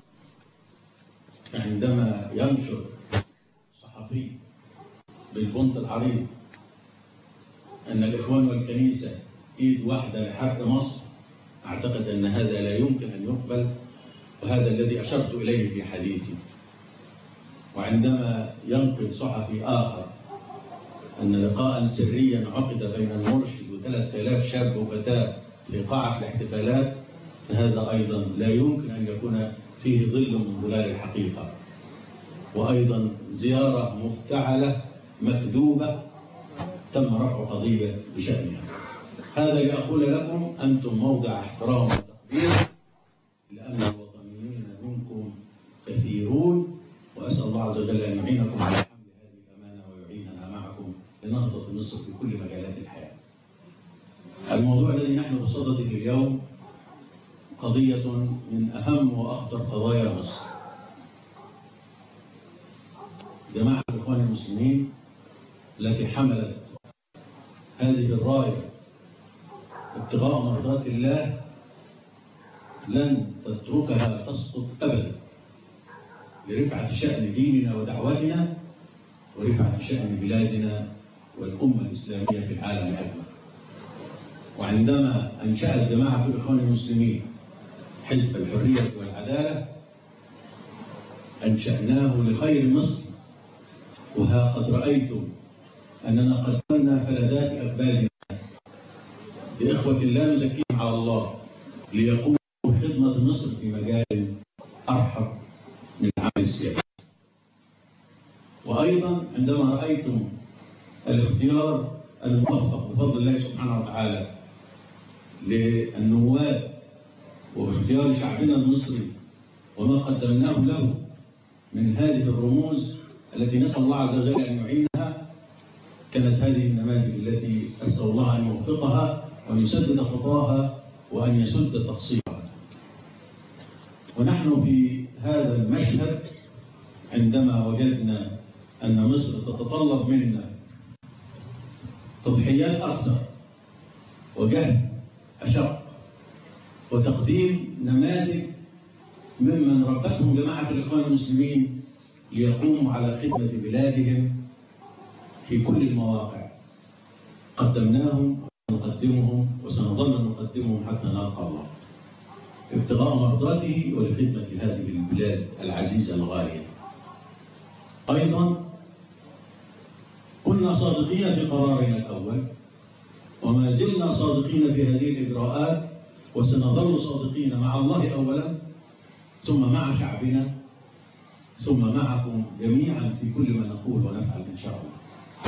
فعندما ينشر صحفي بالبنط العريض أن الإخوان والكنيسة إيد واحدة لحرب مصر أعتقد أن هذا لا يمكن أن يقبل وهذا الذي أشرت إليه في حديثي وعندما ينقل صحفي آخر أن لقاء سريا عقد بين المرشد وثلاث آلاف شاب وفتاة في قاعة الاحتفالات فهذا أيضا لا يمكن أن يكون فيه ظل من ظلال الحقيقة وأيضا زيارة مفتعلة مكذوبة تم رفع قضية بشأنها هذا لأقول لكم أنتم موضع احترام وتقدير لأن الوطنيين منكم كثيرون وأسأل الله عز وجل أن يعينكم على حمل هذه الأمانة ويعيننا معكم لنهضة مصر في كل مجالات الحياة الموضوع الذي نحن بصدده اليوم قضية من أهم وأخطر قضايا مصر جماعة الإخوان المسلمين التي حملت هذه الراية ابتغاء مرضات الله لن تتركها تسقط أبدا لرفعة شأن ديننا ودعوتنا ورفعة شأن بلادنا والأمة الإسلامية في العالم أجمع وعندما أنشأت جماعة الإخوان المسلمين حزب الحرية والعدالة أنشأناه لخير مصر وها قد رأيتم أننا قدمنا فلذات أقبال لإخوة لا نزكيهم على الله ليقوموا بخدمة مصر في مجال أرحب من العمل السياسي وأيضا عندما رأيتم الاختيار الموفق بفضل الله سبحانه وتعالى للنواب واختيار شعبنا المصري وما قدمناه له من هذه الرموز التي نسأل الله عز وجل أن يعينها كانت هذه النماذج التي أسأل الله أن يوفقها وأن يسدد خطاها وأن يسد تقصيرها ونحن في هذا المشهد عندما وجدنا أن مصر تتطلب منا تضحيات أكثر وجهد أشق وتقديم نماذج ممن ربتهم جماعة الإخوان المسلمين ليقوموا على خدمة بلادهم في كل المواقع قدمناهم ونقدمهم وسنظل نقدمهم حتى نلقى الله ابتغاء مرضاته ولخدمة هذه البلاد العزيزة الغالية أيضا كنا صادقين في قرارنا الأول وما زلنا صادقين في هذه الإجراءات وسنظل صادقين مع الله أولا ثم مع شعبنا ثم معكم جميعا في كل ما نقول ونفعل إن شاء الله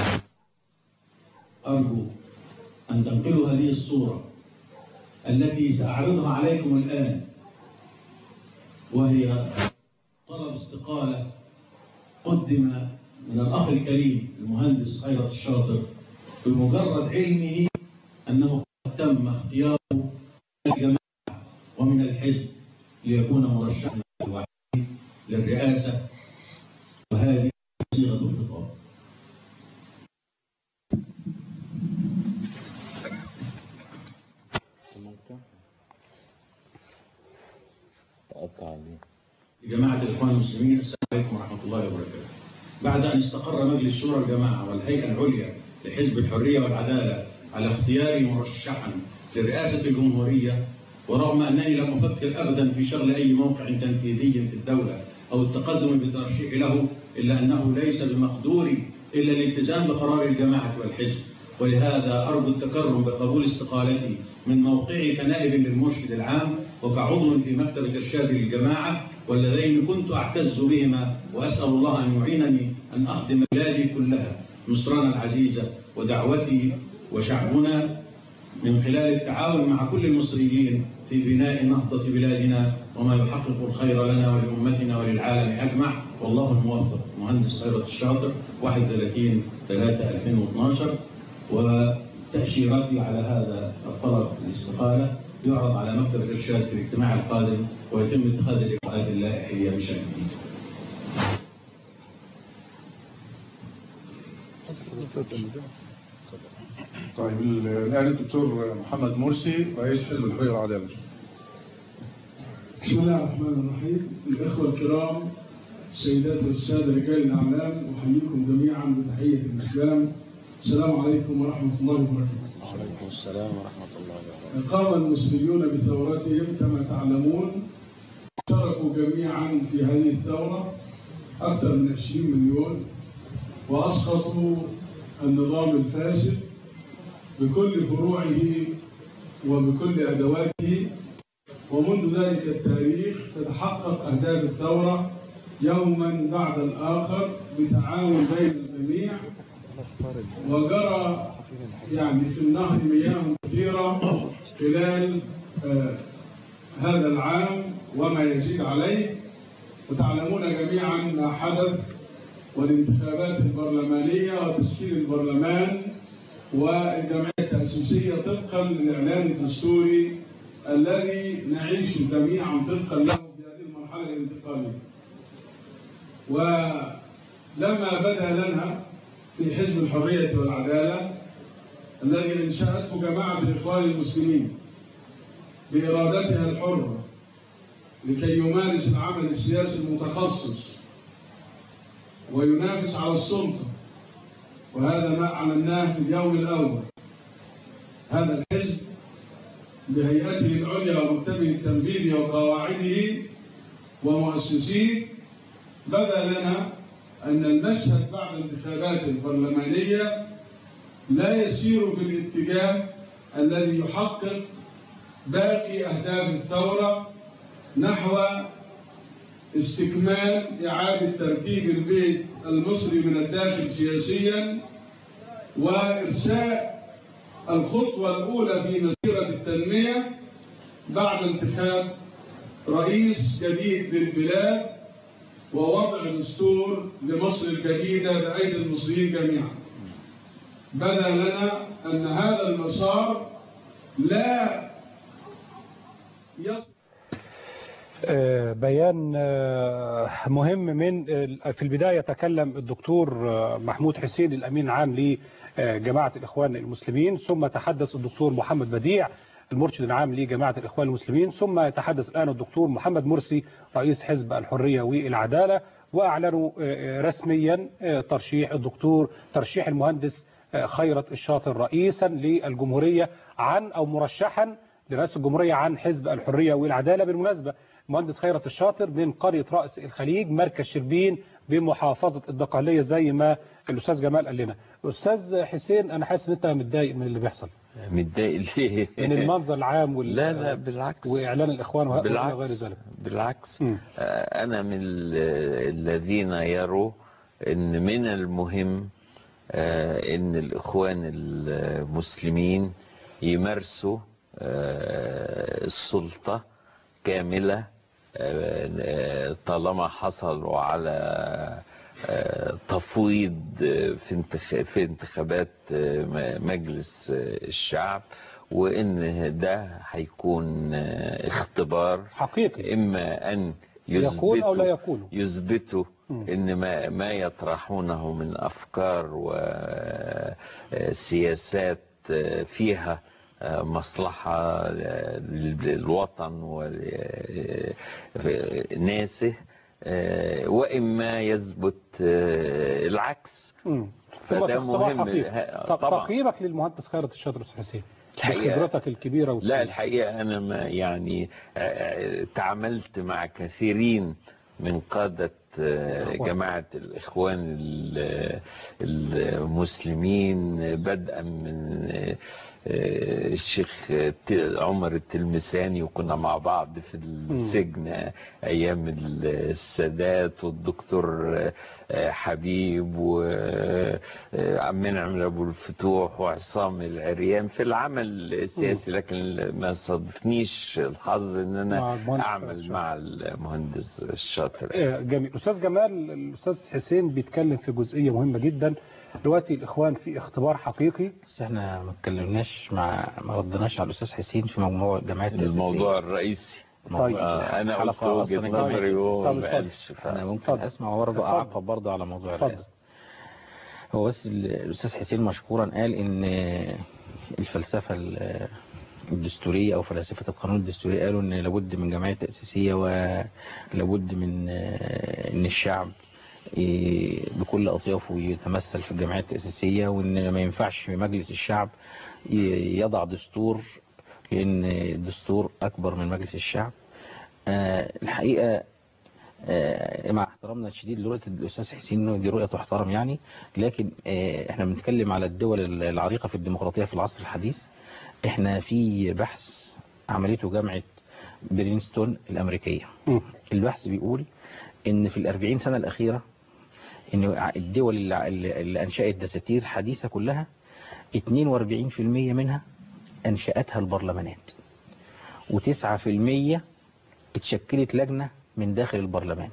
أرجو أن تنقلوا هذه الصورة التي سأعرضها عليكم الآن وهي طلب استقالة قدم من الأخ الكريم المهندس خيرت الشاطر بمجرد علمه أنه قد تم اختياره من الجماعة ومن الحزب ليكون مرشحا الوحيد للرئاسة وهذه صيغة الخطاب لجماعة الإخوان المسلمين السلام عليكم ورحمة الله وبركاته بعد أن استقر مجلس شورى الجماعة والهيئة العليا لحزب الحرية والعدالة على اختياري مرشحا لرئاسة الجمهورية ورغم أنني لم أفكر أبدا في شغل أي موقع تنفيذي في الدولة أو التقدم بالترشيح له إلا أنه ليس بمقدوري إلا الالتزام بقرار الجماعة والحزب ولهذا أرجو التكرم بقبول استقالتي من موقعي كنائب للمرشد العام وكعضو في مكتب الإرشاد للجماعة واللذين كنت أعتز بهما وأسأل الله أن يعينني أن أخدم بلادي كلها مصرنا العزيزة ودعوتي وشعبنا من خلال التعاون مع كل المصريين في بناء نهضة بلادنا وما يحقق الخير لنا ولأمتنا وللعالم أجمع والله الموفق مهندس خيرت الشاطر 31 3 2012 وتأشيراتي على هذا الطلب الاستقالة يعرض على مكتب الإرشاد في الاجتماع القادم ويتم اتخاذ الإجراءات اللائحية بشأنه. طيب الآن الدكتور محمد مرسي رئيس حزب الحرية والعدالة بسم الله الرحمن الرحيم الإخوة الكرام السيدات والسادة رجال الأعلام أحييكم جميعا بتحية الإسلام السلام عليكم ورحمة الله وبركاته وعليكم السلام ورحمة الله وبركاته قام المسلمون بثورتهم كما تعلمون اشتركوا جميعا في هذه الثورة أكثر من 20 مليون وأسقطوا النظام الفاسد بكل فروعه وبكل أدواته ومنذ ذلك التاريخ تتحقق أهداف الثورة يوما بعد الآخر بتعاون بين الجميع وجرى يعني في النهر مياه كثيرة خلال آه هذا العام وما يزيد عليه وتعلمون جميعا ما حدث والانتخابات البرلمانية وتشكيل البرلمان والجمعية التأسيسية طبقا للإعلان الدستوري الذي نعيش جميعا طبقا له في هذه المرحلة الانتقالية ولما بدا لنا في حزب الحرية والعدالة الذي انشأته جماعة الإخوان المسلمين بإرادتها الحرة لكي يمارس العمل السياسي المتخصص وينافس على السلطة وهذا ما عملناه في اليوم الأول هذا الحزب بهيئته العليا ومكتبه التنفيذي وقواعده ومؤسسيه بدا لنا أن المشهد بعد الانتخابات البرلمانية لا يسير في الاتجاه الذي يحقق باقي أهداف الثورة نحو استكمال إعادة ترتيب البيت المصري من الداخل سياسيا وإرساء الخطوة الأولى في مسيرة التنمية بعد انتخاب رئيس جديد للبلاد ووضع دستور لمصر الجديدة بأيدي المصريين جميعا بدا لنا أن هذا المسار لا يصل بيان مهم من في البداية تكلم الدكتور محمود حسين الأمين العام لجماعة الإخوان المسلمين ثم تحدث الدكتور محمد بديع المرشد العام لجماعة الإخوان المسلمين ثم يتحدث الآن الدكتور محمد مرسي رئيس حزب الحرية والعدالة وأعلنوا آه، رسميا آه، ترشيح الدكتور ترشيح المهندس آه، خيرت الشاطر رئيسا للجمهورية عن أو مرشحا لرئاسة الجمهورية عن حزب الحرية والعدالة بالمناسبة مهندس خيرت الشاطر من قرية رأس الخليج مركز شربين بمحافظة الدقهلية زي ما الأستاذ جمال قال لنا أستاذ حسين أنا حاسس إن أنت متضايق من اللي بيحصل متضايق ليه؟ من المنظر العام وال... لا لا بالعكس وإعلان الإخوان وه- وغير بالعكس ذلك بالعكس آه، أنا من ال- الذين يروا أن من المهم آه، أن الإخوان المسلمين يمارسوا آه، السلطة كاملة آه، طالما حصلوا على آه، تفويض آه، في انتخ- في انتخابات آه، م- مجلس آه، الشعب وان ده هيكون آه، اختبار حقيقي اما ان يكون أو لا يثبتوا يكون يثبتوا مم. ان ما ما يطرحونه من افكار وسياسات فيها مصلحة للوطن وناسه وإما يثبت العكس مم. ثم فده اختبار مهم حقيقي. ه- طب طبعا تقييمك للمهندس خيرت الشاطر أستاذ حسين الحقيقة- بخبرتك الكبيرة وال- لا الحقيقة أنا ما يعني آه، تعاملت مع كثيرين من قادة آه، جماعة الإخوان ال- المسلمين بدءا من آه، آه، الشيخ ت- عمر التلمساني وكنا مع بعض في السجن أيام السادات والدكتور آه، حبيب وعمنا عمر أبو الفتوح وعصام العريان في العمل السياسي لكن ما صادفنيش الحظ ان مع انا المهندس اعمل مع المهندس الشاطر آه، جميل أستاذ جمال الأستاذ حسين بيتكلم في جزئية مهمة جدا دلوقتي الإخوان في اختبار حقيقي بس احنا ما اتكلمناش مع ما ردناش على الاستاذ حسين في موضوع جماعه التأسيسية. الموضوع الرئيسي طيب آه، انا قلت حلقة وجهة أصلاً نظري جميلة. وهو ما قالش انا ممكن اسمع برضه اتفضل. اعقب برضه على موضوع اتفضل. الرئاسه هو بس ال- الاستاذ حسين مشكورا قال ان الفلسفه ال- الدستوريه او فلاسفه القانون الدستوري قالوا ان لابد من جمعيه تاسيسيه ولابد من ان الشعب ي- بكل اطيافه يتمثل في الجمعيه التاسيسيه وان ما ينفعش مجلس الشعب ي- يضع دستور لان الدستور اكبر من مجلس الشعب آه، الحقيقه آه، مع احترامنا الشديد لرؤيه الاستاذ حسين إنه دي رؤيه تحترم يعني لكن آه، احنا بنتكلم على الدول العريقه في الديمقراطيه في العصر الحديث احنا في بحث عملته جامعه برينستون الامريكيه البحث بيقول ان في الأربعين سنه الاخيره ان الدول اللي, اللي انشات دساتير حديثه كلها 42% منها انشاتها البرلمانات و9% اتشكلت لجنة من داخل البرلمان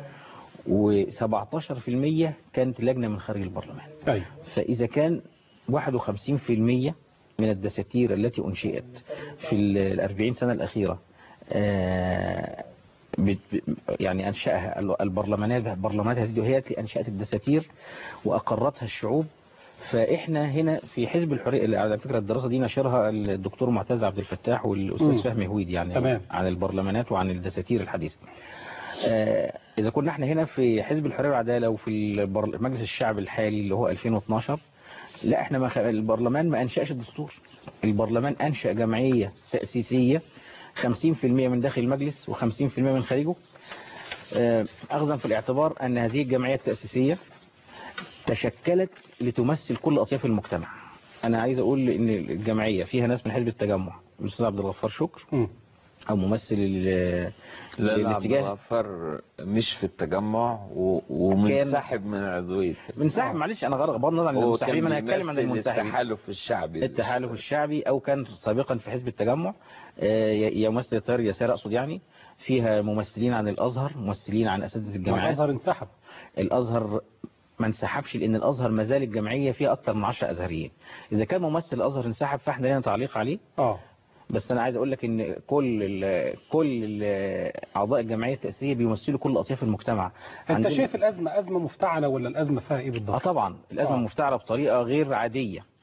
و17% كانت لجنة من خارج البرلمان أيوة. فإذا كان 51% من الدساتير التي أنشئت في الأربعين سنة الأخيرة آه، بت- ب- يعني أنشأها البرلمانات برلمانات هذه وهي التي أنشأت الدساتير وأقرتها الشعوب فإحنا هنا في حزب الحرية على فكرة الدراسة دي نشرها الدكتور معتز عبد الفتاح والأستاذ مم. فهمي هويد يعني تمام. عن البرلمانات وعن الدساتير الحديثة آه، إذا كنا احنا هنا في حزب الحرية والعدالة وفي البر- مجلس الشعب الحالي اللي هو 2012 لا احنا ما خ... البرلمان ما أنشأش الدستور البرلمان أنشأ جمعية تأسيسية 50% من داخل المجلس و50% من خارجه آه، أخذا في الاعتبار أن هذه الجمعية التأسيسية تشكلت لتمثل كل أطياف المجتمع أنا عايز أقول إن الجمعية فيها ناس من حزب التجمع الأستاذ عبد الغفار شكر أو ممثل ال- لا لا عبد الاتجاه الغفار مش في التجمع و- ومنسحب من عضوية منسحب معلش انا غرق بغض النظر عن هو المنسحبين كان انا هتكلم عن بيمثل المنسحبين التحالف الشعبي التحالف الشعبي او كان سابقا في حزب التجمع آه، ي- يمثل التيار اليسار اقصد يعني فيها ممثلين عن الازهر ممثلين عن اساتذه الجامعات الأزهر انسحب الازهر ما انسحبش لان الازهر ما زال الجمعيه فيها اكثر من 10 ازهريين اذا كان ممثل الازهر انسحب فاحنا لنا تعليق عليه اه بس انا عايز اقول لك ان كل ال كل ال اعضاء الجمعيه التاسيسيه بيمثلوا كل اطياف المجتمع انت عندنا- شايف الازمه ازمه مفتعله ولا الازمه فيها ايه بالضبط اه طبعا الازمه آه. مفتعله بطريقه غير عاديه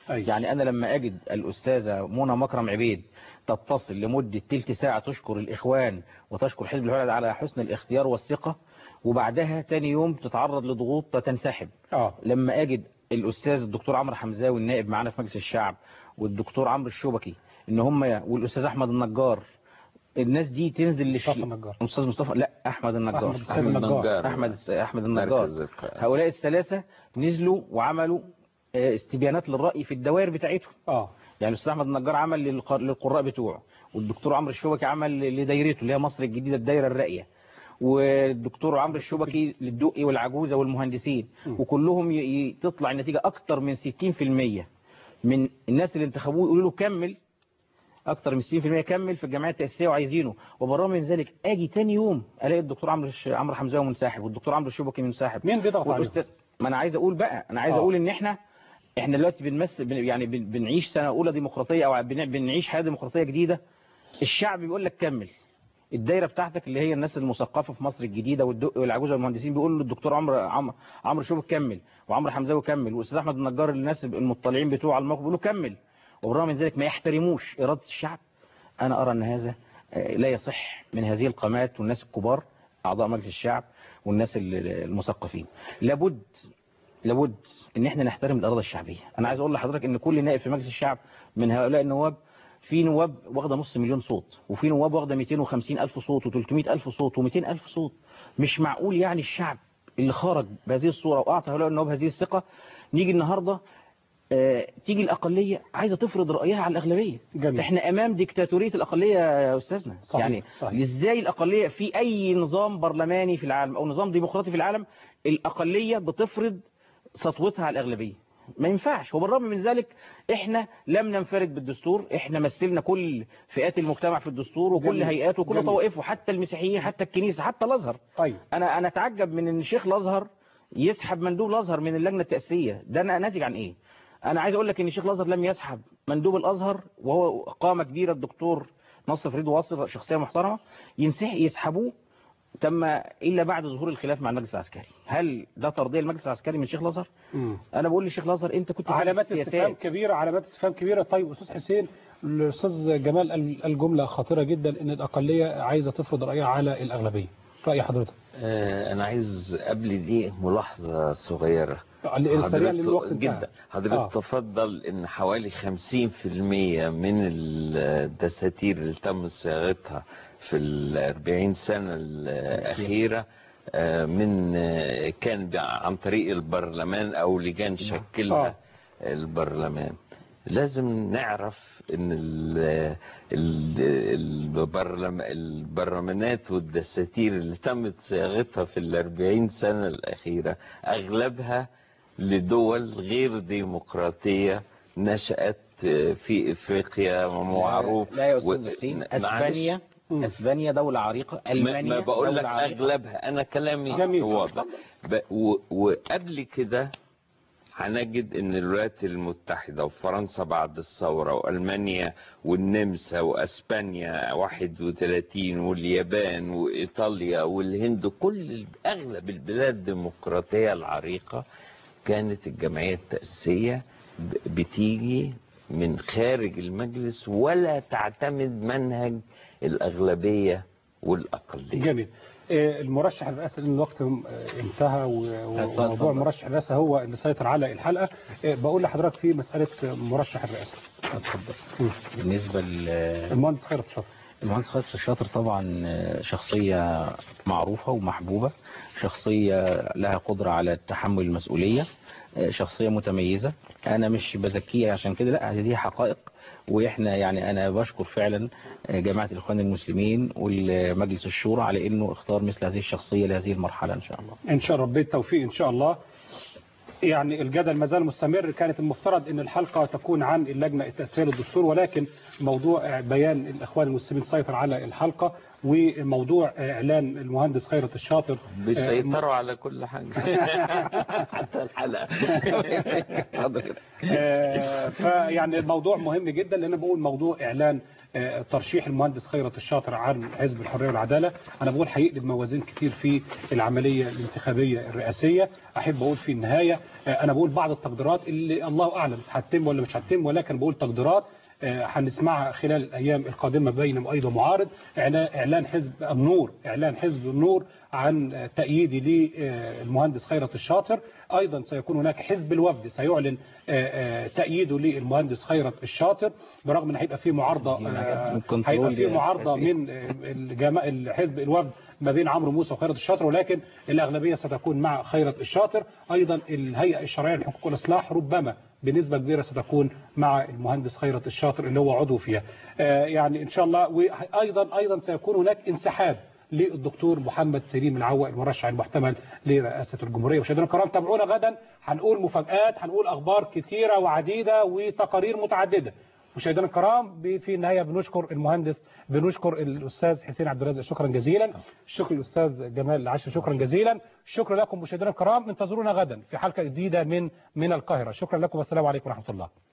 يعني أنا لما أجد الأستاذة منى مكرم عبيد تتصل لمدة تلت ساعة تشكر الإخوان وتشكر حزب الولد على حسن الاختيار والثقة وبعدها تاني يوم تتعرض لضغوط تنسحب اه لما أجد الأستاذ الدكتور عمرو حمزاوي النائب معانا في مجلس الشعب والدكتور عمرو الشبكي ان هم والأستاذ أحمد النجار الناس دي تنزل لش... الاستاذ مصطفى لا احمد النجار أحمد السيد النجار. احمد احمد النجار مركز الق- هؤلاء الثلاثه نزلوا وعملوا آه، استبيانات للراي في الدوائر بتاعتهم اه يعني الاستاذ احمد النجار عمل للق- للقراء بتوعه والدكتور عمرو الشبكي عمل لدايرته اللي هي مصر الجديده الدايره الراقيه والدكتور عمرو الشبكي للدقي والعجوزه والمهندسين وكلهم ي... ي... تطلع النتيجه اكتر من 60% من الناس اللي انتخبوه يقولوا له كمل اكتر من 60% كمل في الجمعيه التاسيسيه وعايزينه وبالرغم من ذلك اجي تاني يوم الاقي الدكتور عمرو الش- عمرو حمزاوي منسحب والدكتور عمرو الشبكي منسحب مين بيضغط عليهم؟ والأستاذ ما انا عايز اقول بقى انا عايز آه. اقول ان احنا احنا دلوقتي بنمثل بن- يعني بن- بنعيش سنه اولى ديمقراطيه او بن- بنعيش حياه ديمقراطيه جديده الشعب بيقول لك كمل الدايره بتاعتك اللي هي الناس المثقفه في مصر الجديده والدق والعجوزه والمهندسين بيقولوا للدكتور عمرو عمرو عمرو شوبك كمل وعمرو حمزاوي كمل والاستاذ احمد النجار الناس المطلعين بتوع على الموقف بيقولوا كمل وبالرغم من ذلك ما يحترموش اراده الشعب انا ارى ان هذا آه، لا يصح من هذه القامات والناس الكبار اعضاء مجلس الشعب والناس ال- المثقفين لابد لابد ان احنا نحترم الاراده الشعبيه انا عايز اقول لحضرتك ان كل نائب في مجلس الشعب من هؤلاء النواب في نواب واخده نص مليون صوت وفي نواب واخده 250 الف صوت و300 الف صوت و200 الف صوت مش معقول يعني الشعب اللي خرج بهذه الصوره واعطى هؤلاء النواب هذه الثقه نيجي النهارده آه، تيجي الأقلية عايزة تفرض رأيها على الأغلبية جميل. احنا أمام ديكتاتورية الأقلية يا أستاذنا صحيح، يعني صحيح. ازاي الأقلية في أي نظام برلماني في العالم أو نظام ديمقراطي في العالم الأقلية بتفرض سطوتها على الأغلبية ما ينفعش وبالرغم من ذلك احنا لم ننفرد بالدستور احنا مثلنا كل فئات المجتمع في الدستور وكل جميل. هيئاته وكل جميل. طوائفه حتى المسيحيين حتى الكنيسة حتى الأزهر طيب انا انا اتعجب من ان الشيخ الازهر يسحب مندوب الازهر من اللجنه التاسيسيه ده أنا ناتج عن ايه انا عايز اقول لك ان الشيخ الازهر لم يسحب مندوب الازهر وهو قامه كبيره الدكتور نصر فريد واصل شخصيه محترمه ينسح يسحبوه تم الا بعد ظهور الخلاف مع المجلس العسكري هل ده ترضيه المجلس العسكري من الشيخ الازهر مم. انا بقول للشيخ الازهر انت كنت علامات في استفهام السياسات كبيرة علامات استفهام كبيرة طيب أستاذ حسين الأستاذ جمال قال الجملة خطيرة جدا إن الأقلية عايزة تفرض رأيها على الأغلبية رأي حضرتك آه، أنا عايز قبل دي ملاحظة صغيرة سريعا حضرتك- لأن الوقت انتهى. جدا حضرتك آه. آه. تفضل ان حوالي 50% من الدساتير اللي تم صياغتها في ال 40 سنة الأخيرة آه، من آه، كان عن طريق البرلمان أو لجان شكلها البرلمان لازم نعرف ان ال- ال- البرلم- البرلمانات والدساتير اللي تمت صياغتها في الأربعين سنة الأخيرة أغلبها لدول غير ديمقراطية نشأت في إفريقيا ومعروف لا يا استاذ و- حسين معلش. اسبانيا اسبانيا دوله عريقه ما- المانيا ما بقول دولة لك عريقة. اغلبها انا كلامي جميل. واضح ب- و- وقبل كده هنجد ان الولايات المتحدة وفرنسا بعد الثورة والمانيا والنمسا واسبانيا 31 واليابان وايطاليا والهند كل اغلب البلاد الديمقراطية العريقة كانت الجمعية التأسيسية ب- بتيجي من خارج المجلس ولا تعتمد منهج الأغلبية والأقلية جميل آه، المرشح الرئاسي لان الوقت آه، انتهى و- و- اتفضل. وموضوع المرشح الرئاسي هو اللي سيطر على الحلقه آه، بقول لحضرتك في مساله مرشح الرئاسه اتفضل بالنسبه ل المهندس خيرت شاطر المهندس خالد الشاطر طبعا شخصية معروفة ومحبوبة شخصية لها قدرة على تحمل المسؤولية شخصية متميزة أنا مش بزكيها عشان كده لا هذه حقائق وإحنا يعني أنا بشكر فعلا جماعة الإخوان المسلمين والمجلس الشورى على إنه اختار مثل هذه الشخصية لهذه المرحلة إن شاء الله ان شاء الله بالتوفيق ان شاء الله يعني الجدل ما زال مستمر كانت المفترض ان الحلقه تكون عن اللجنه التاسيسيه للدستور ولكن موضوع بيان الاخوان المسلمين سيطر على الحلقه وموضوع اعلان المهندس خيرت الشاطر بيسيطروا على كل حاجة حتى الحلقة آه، فيعني الموضوع مهم جدا لان بقول موضوع اعلان آه، ترشيح المهندس خيرت الشاطر عن حزب الحريه والعداله انا بقول هيقلب موازين كتير في العمليه الانتخابيه الرئاسيه احب اقول في النهايه آه، انا بقول بعض التقديرات اللي الله اعلم هتتم ولا مش هتتم ولكن بقول تقديرات آه، هنسمعها خلال الايام القادمه بين مؤيد ومعارض إعلا- اعلان حزب النور اعلان حزب النور عن آه، تأييدي للمهندس خيرت الشاطر ايضا سيكون هناك حزب الوفد سيعلن آه، آه، تأييده للمهندس خيرت الشاطر برغم ان هيبقى في معارضه آه، هيبقى في معارضه من آه، الجما- الحزب الوفد ما بين عمرو موسى وخيرت الشاطر ولكن الاغلبيه ستكون مع خيرت الشاطر ايضا الهيئه الشرعيه للحقوق والاصلاح ربما بنسبه كبيره ستكون مع المهندس خيرت الشاطر اللي هو عضو فيها آه، يعني ان شاء الله وايضا ايضا سيكون هناك انسحاب للدكتور محمد سليم العوا المرشح المحتمل لرئاسه الجمهوريه مشاهدينا الكرام تابعونا غدا هنقول مفاجات هنقول اخبار كثيره وعديده وتقارير متعدده مشاهدينا الكرام ب- في النهايه بنشكر المهندس بنشكر الاستاذ حسين عبد الرازق شكرا جزيلا شكر الاستاذ جمال العشر شكرا جزيلا شكرا لكم مشاهدينا الكرام انتظرونا غدا في حلقه جديده من من القاهره شكرا لكم والسلام عليكم ورحمه الله